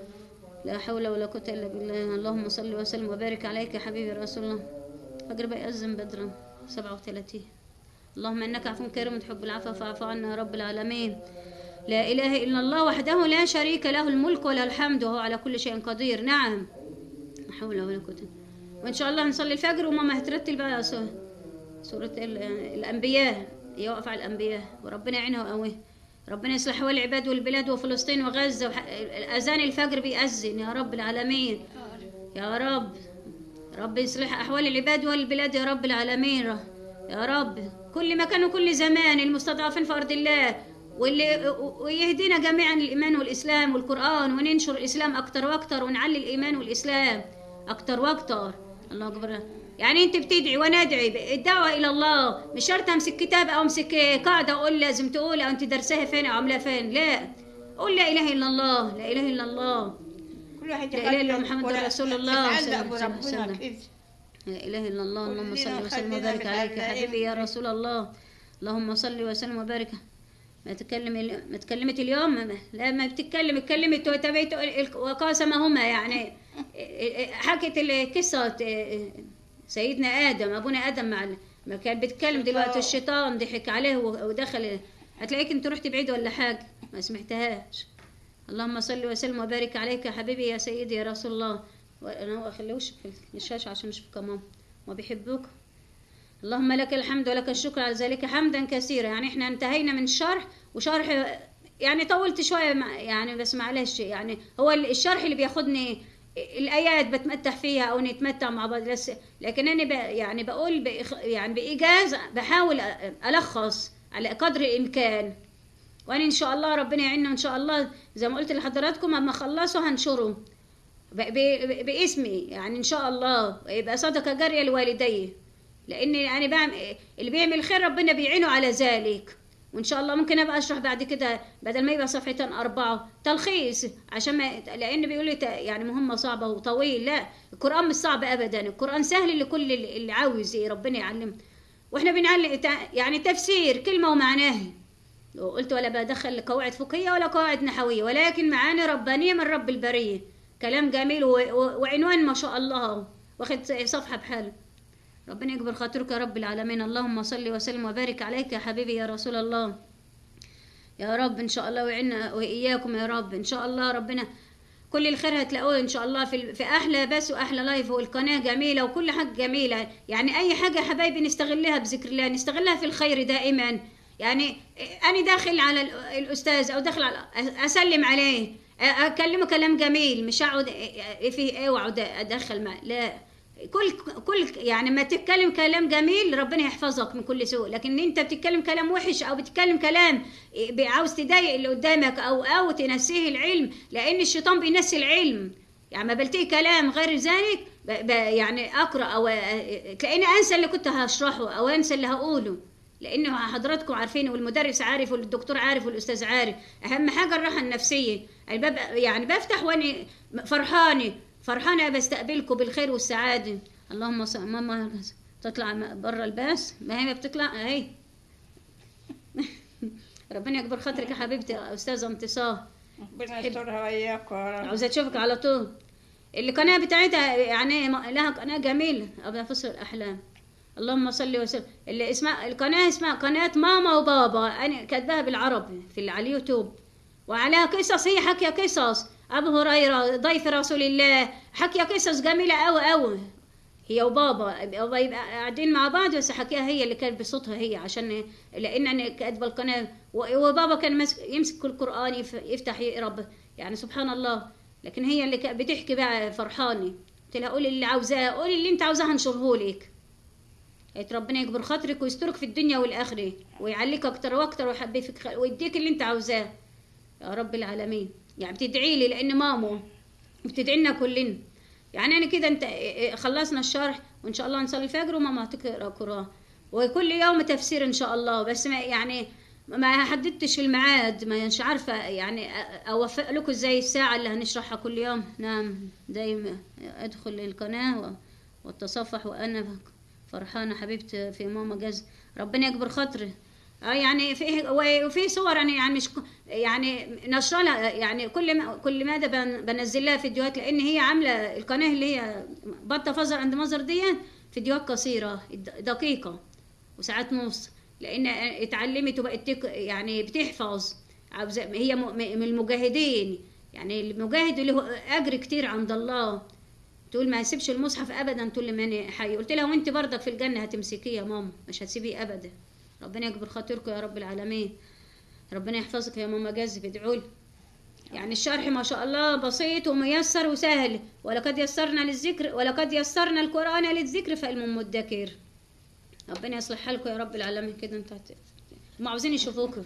لا حول ولا قوه الا بالله اللهم صل وسلم وبارك عليك يا حبيبي يا رسول الله فجر بقى يأذن بدرا 37 اللهم انك عفو كريم تحب العفو فاعف عنا يا رب العالمين لا اله الا الله وحده لا شريك له الملك وله الحمد وهو على كل شيء قدير نعم لا حول ولا قوه وان شاء الله نصلي الفجر وماما هترتل بقى سو- سوره ال- الانبياء يوقف على الانبياء وربنا يعينها قوي ربنا يصلح احوال العباد والبلاد وفلسطين وغزه وح... اذان الفجر بيأذن يا رب العالمين يا رب رب يصلح أحوال العباد والبلاد يا رب العالمين يا رب كل مكان وكل زمان المستضعفين في أرض الله واللي ويهدينا جميعا الإيمان والإسلام والقرآن وننشر الإسلام أكتر وأكتر ونعلي الإيمان والإسلام أكتر وأكتر الله أكبر يعني أنت بتدعي وأنا أدعي الدعوة إلى الله مش شرط أمسك كتاب أو أمسك قاعدة أقول لازم تقول أو أنت درسها فين أو عاملاها فين لا قول لا إله إلا الله لا إله إلا الله كل واحد لا إله إلا يخلي محمد ولا رسول الله صلى تتعلق الله عليه بربنا وسلم. كده لا اله الا الله اللهم كلنا صل وسلم خلينا وبارك عليك يا متعلقين حبيبي يا بك. رسول الله اللهم صل وسلم وبارك ما تكلم ال- ما تكلمت اليوم ما- لا ما بتتكلم اتكلمت وتبيت وقاسمهما يعني حكت القصة سيدنا آدم أبونا آدم مع ال- ما كان بيتكلم دلوقتي الشيطان ضحك عليه ودخل هتلاقيك انت رحت بعيد ولا حاجة ما سمعتهاش اللهم صل وسلم وبارك عليك يا حبيبي يا سيدي يا رسول الله وانا ما اخليهوش في الشاشه عشان نشوف كمان وبيحبوك اللهم لك الحمد ولك الشكر على ذلك حمدا كثيرا يعني احنا انتهينا من الشرح وشرح يعني طولت شويه مع- يعني بس معلش يعني هو الشرح اللي بياخدني الايات بتمتع فيها او نتمتع مع بعض بس لكن انا ب يعني بقول بإخ يعني بايجاز بحاول الخص على قدر الامكان وانا ان شاء الله ربنا يعيننا ان شاء الله زي ما قلت لحضراتكم اما اخلصه هنشره ب- ب- باسمي يعني ان شاء الله يبقى صدقه جاريه لوالدي لان يعني بعمل اللي بيعمل خير ربنا بيعينه على ذلك وان شاء الله ممكن ابقى اشرح بعد كده بدل ما يبقى صفحتين اربعه تلخيص عشان ما لان بيقول لي ت- يعني مهمه صعبه وطويل لا القران مش صعب ابدا القران سهل لكل اللي اللي عاوز إيه، ربنا يعلم واحنا بنعلم تع- يعني تفسير كلمه ومعناها قلت ولا بدخل قواعد فقهية ولا قواعد نحوية ولكن معاني ربانية من رب البرية كلام جميل و... و... وعنوان ما شاء الله واخد صفحة بحاله ربنا يكبر خاطرك يا رب العالمين اللهم صل وسلم وبارك عليك يا حبيبي يا رسول الله يا رب ان شاء الله وعنا واياكم يا رب ان شاء الله ربنا كل الخير هتلاقوه ان شاء الله في ال- في احلى بس واحلى لايف والقناه جميله وكل حاجه جميله يعني اي حاجه يا حبايبي نستغلها بذكر الله نستغلها في الخير دائما يعني انا داخل على ال- الاستاذ او داخل على اسلم عليه اكلمه كلام جميل مش اقعد في ايه واقعد ادخل مع لا كل كل يعني ما تتكلم كلام جميل ربنا يحفظك من كل سوء لكن انت بتتكلم كلام وحش او بتتكلم كلام عاوز تضايق اللي قدامك او او تنسيه العلم لان الشيطان بينسي العلم يعني ما بلتقي كلام غير ذلك ب- ب- يعني اقرا او تلاقيني انسى اللي كنت هشرحه او انسى اللي هقوله لان حضراتكم عارفين والمدرس عارف والدكتور عارف والاستاذ عارف اهم حاجه الراحه النفسيه الباب يعني بفتح وانا فرحانه فرحانه بستقبلكم بالخير والسعاده اللهم صل ماما تطلع بره الباس ما هي بتطلع اهي ربنا يكبر خاطرك يا حبيبتي يا استاذه انتصار ربنا يسترها وياك يا رب عاوزة أشوفك على طول القناة بتاعتها يعني م- لها قناة جميلة أبدا فصل الأحلام اللهم صل وسلم اللي اسمها القناة اسمها قناة ماما وبابا أنا كاتباها بالعربي في على اليوتيوب وعليها قصص هي حكي قصص أبو هريرة ضيف رسول الله حكي قصص جميلة أوي أوي هي وبابا بابا يبقى قاعدين مع بعض بس حكيها هي اللي كانت بصوتها هي عشان لان انا كاتبه القناه و- وبابا كان ماسك يمسك القران يف- يفتح يقرا ب- يعني سبحان الله لكن هي اللي كانت بتحكي بقى فرحانه قلت لها قولي اللي عاوزاه قولي اللي انت عاوزاه هنشره لك قالت ربنا يكبر خاطرك ويسترك في الدنيا والاخره ويعليك اكتر واكتر ويحببك خ- ويديك اللي انت عاوزاه يا رب العالمين يعني بتدعي لي لان ماما بتدعي لنا كلنا يعني انا كده انت خلصنا الشرح وان شاء الله نصلي الفجر وماما هتقرا قران وكل يوم تفسير ان شاء الله بس ما يعني ما حددتش الميعاد ما مش عارفه يعني أ- اوفق لكم ازاي الساعه اللي هنشرحها كل يوم نعم دايما ادخل القناه و- واتصفح وانا فرحانه حبيبتي في ماما جاز ربنا يكبر خاطري اه يعني في وفي صور يعني يعني مش ك- يعني نشر لها يعني كل ما كل ماده بن- بنزل لها فيديوهات لان هي عامله القناه اللي هي بطه فزر عند مصدر دي فيديوهات قصيره د- دقيقه وساعات نص لان اتعلمت وبقت تك يعني بتحفظ عاوزة هي م- من المجاهدين يعني المجاهد له اجر كتير عند الله تقول ما يسيبش المصحف ابدا طول ما انا حي قلت لها وانت برضك في الجنه هتمسكيه يا ماما مش هتسيبيه ابدا ربنا يكبر خاطركم يا رب العالمين ربنا يحفظك يا ماما جاز بدعوا لي يعني الشرح ما شاء الله بسيط وميسر وسهل ولقد يسرنا للذكر ولقد يسرنا القرآن للذكر فالم مدكر ربنا يصلح حالكم يا رب العالمين كده انت هت... هم عاوزين يشوفوكوا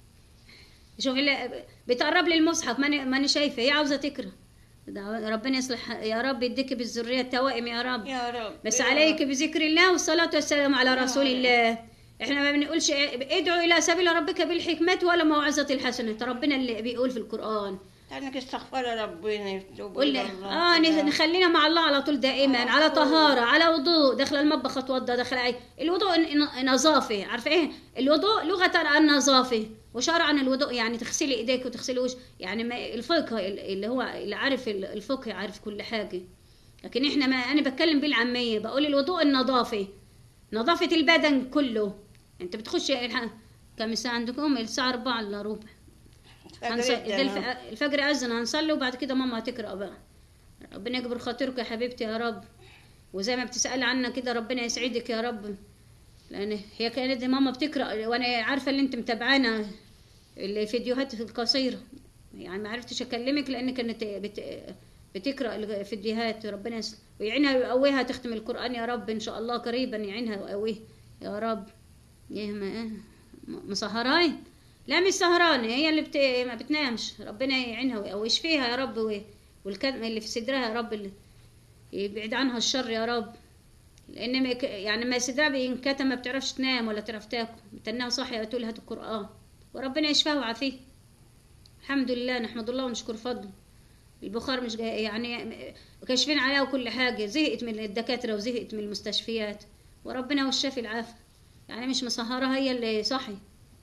شوف اللي بتقرب لي المصحف ماني ماني شايفه هي عاوزه تقرا ده ربنا يصلح يا رب يديك بالذريه التوائم يا رب يا رب بس يا عليك رب. بذكر الله والصلاة والسلام على رسول رب. الله احنا ما بنقولش ادعوا الى سبيل ربك بالحكمة ولا موعظة الحسنة ربنا اللي بيقول في القرآن انك استغفر ربنا يتوب قول إلى لي الله اه كده. نخ- نخلينا مع الله على طول دائما على على طول. طهارة على وضوء داخل المطبخ اتوضى داخل اي الوضوء ن- ن- نظافة عارفة ايه الوضوء لغة النظافة وشرعا الوضوء يعني تغسلي ايديك وتغسلي وش يعني ما الفقه ال- اللي هو اللي عارف ال- الفقه عارف كل حاجة لكن احنا ما انا بتكلم بالعامية بقول الوضوء النظافة نظافة البدن كله انت بتخش الح- كم الساعة عندكم الساعة 4 الا ربع هنص- فجرت ده الف- أنا. الفجر أذن هنصلي وبعد كده ماما هتقرأ بقى ربنا يكبر خاطرك يا حبيبتي يا رب وزي ما بتسأل عنا كده ربنا يسعدك يا رب لأن هي كانت ماما بتقرأ وأنا عارفة اللي أنت متابعانا الفيديوهات القصيرة يعني ما عرفتش أكلمك لأن كانت بت... بتقرأ الفيديوهات ربنا يس... ويعينها ويقويها تختم القرآن يا رب إن شاء الله قريبا يعينها ويقويها يا رب ايه ما ايه م- مسهراي لا مش سهرانة هي اللي بت... ما بتنامش ربنا يعينها وي- ويشفيها يا رب و... والكلمة اللي في صدرها يا رب اللي يبعد عنها الشر يا رب لان ما ك- يعني ما صدرها بينكتم ما بتعرفش تنام ولا تعرف تاكل بتنها صاحية تقول هات القرآن وربنا يشفيها ويعافيها الحمد لله نحمد الله ونشكر فضله البخار مش جاي يعني كاشفين عليها وكل حاجة زهقت من الدكاترة وزهقت من المستشفيات وربنا هو الشافي العافية يعني مش مسهرة هي اللي صحي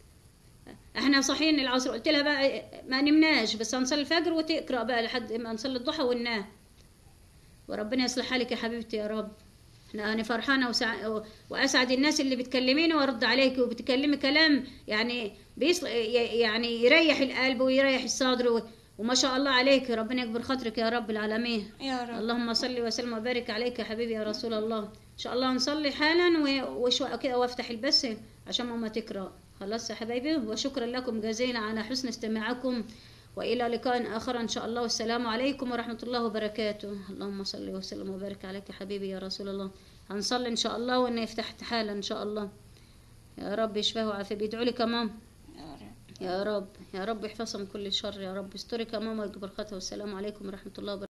احنا صاحيين العصر قلت لها بقى ما نمناش بس هنصلي الفجر وتقرا بقى لحد ما نصلي الضحى وننام وربنا يصلح حالك يا حبيبتي يا رب انا انا فرحانه وسع... واسعد الناس اللي بتكلميني وارد عليك وبتكلمي كلام يعني بيصل... يعني يريح القلب ويريح الصدر و... وما شاء الله عليك ربنا يكبر خاطرك يا رب العالمين يا رب اللهم صل وسلم وبارك عليك يا حبيبي يا رسول الله ان شاء الله نصلي حالا و- وشوي كده وافتح البث عشان ماما تقرا خلاص يا حبايبي وشكرا لكم جزيلا على حسن استماعكم والى لقاء اخر ان شاء الله والسلام عليكم ورحمه الله وبركاته اللهم صل وسلم وبارك عليك يا حبيبي يا رسول الله هنصلي ان شاء الله وان يفتح حالا ان شاء الله يا رب يشفاه ويعافيه بيدعوا لك يا ماما يا رب يا رب يا رب يحفظها من كل شر يا رب استرك يا ماما ويجبر خطها والسلام عليكم ورحمه الله وبركاته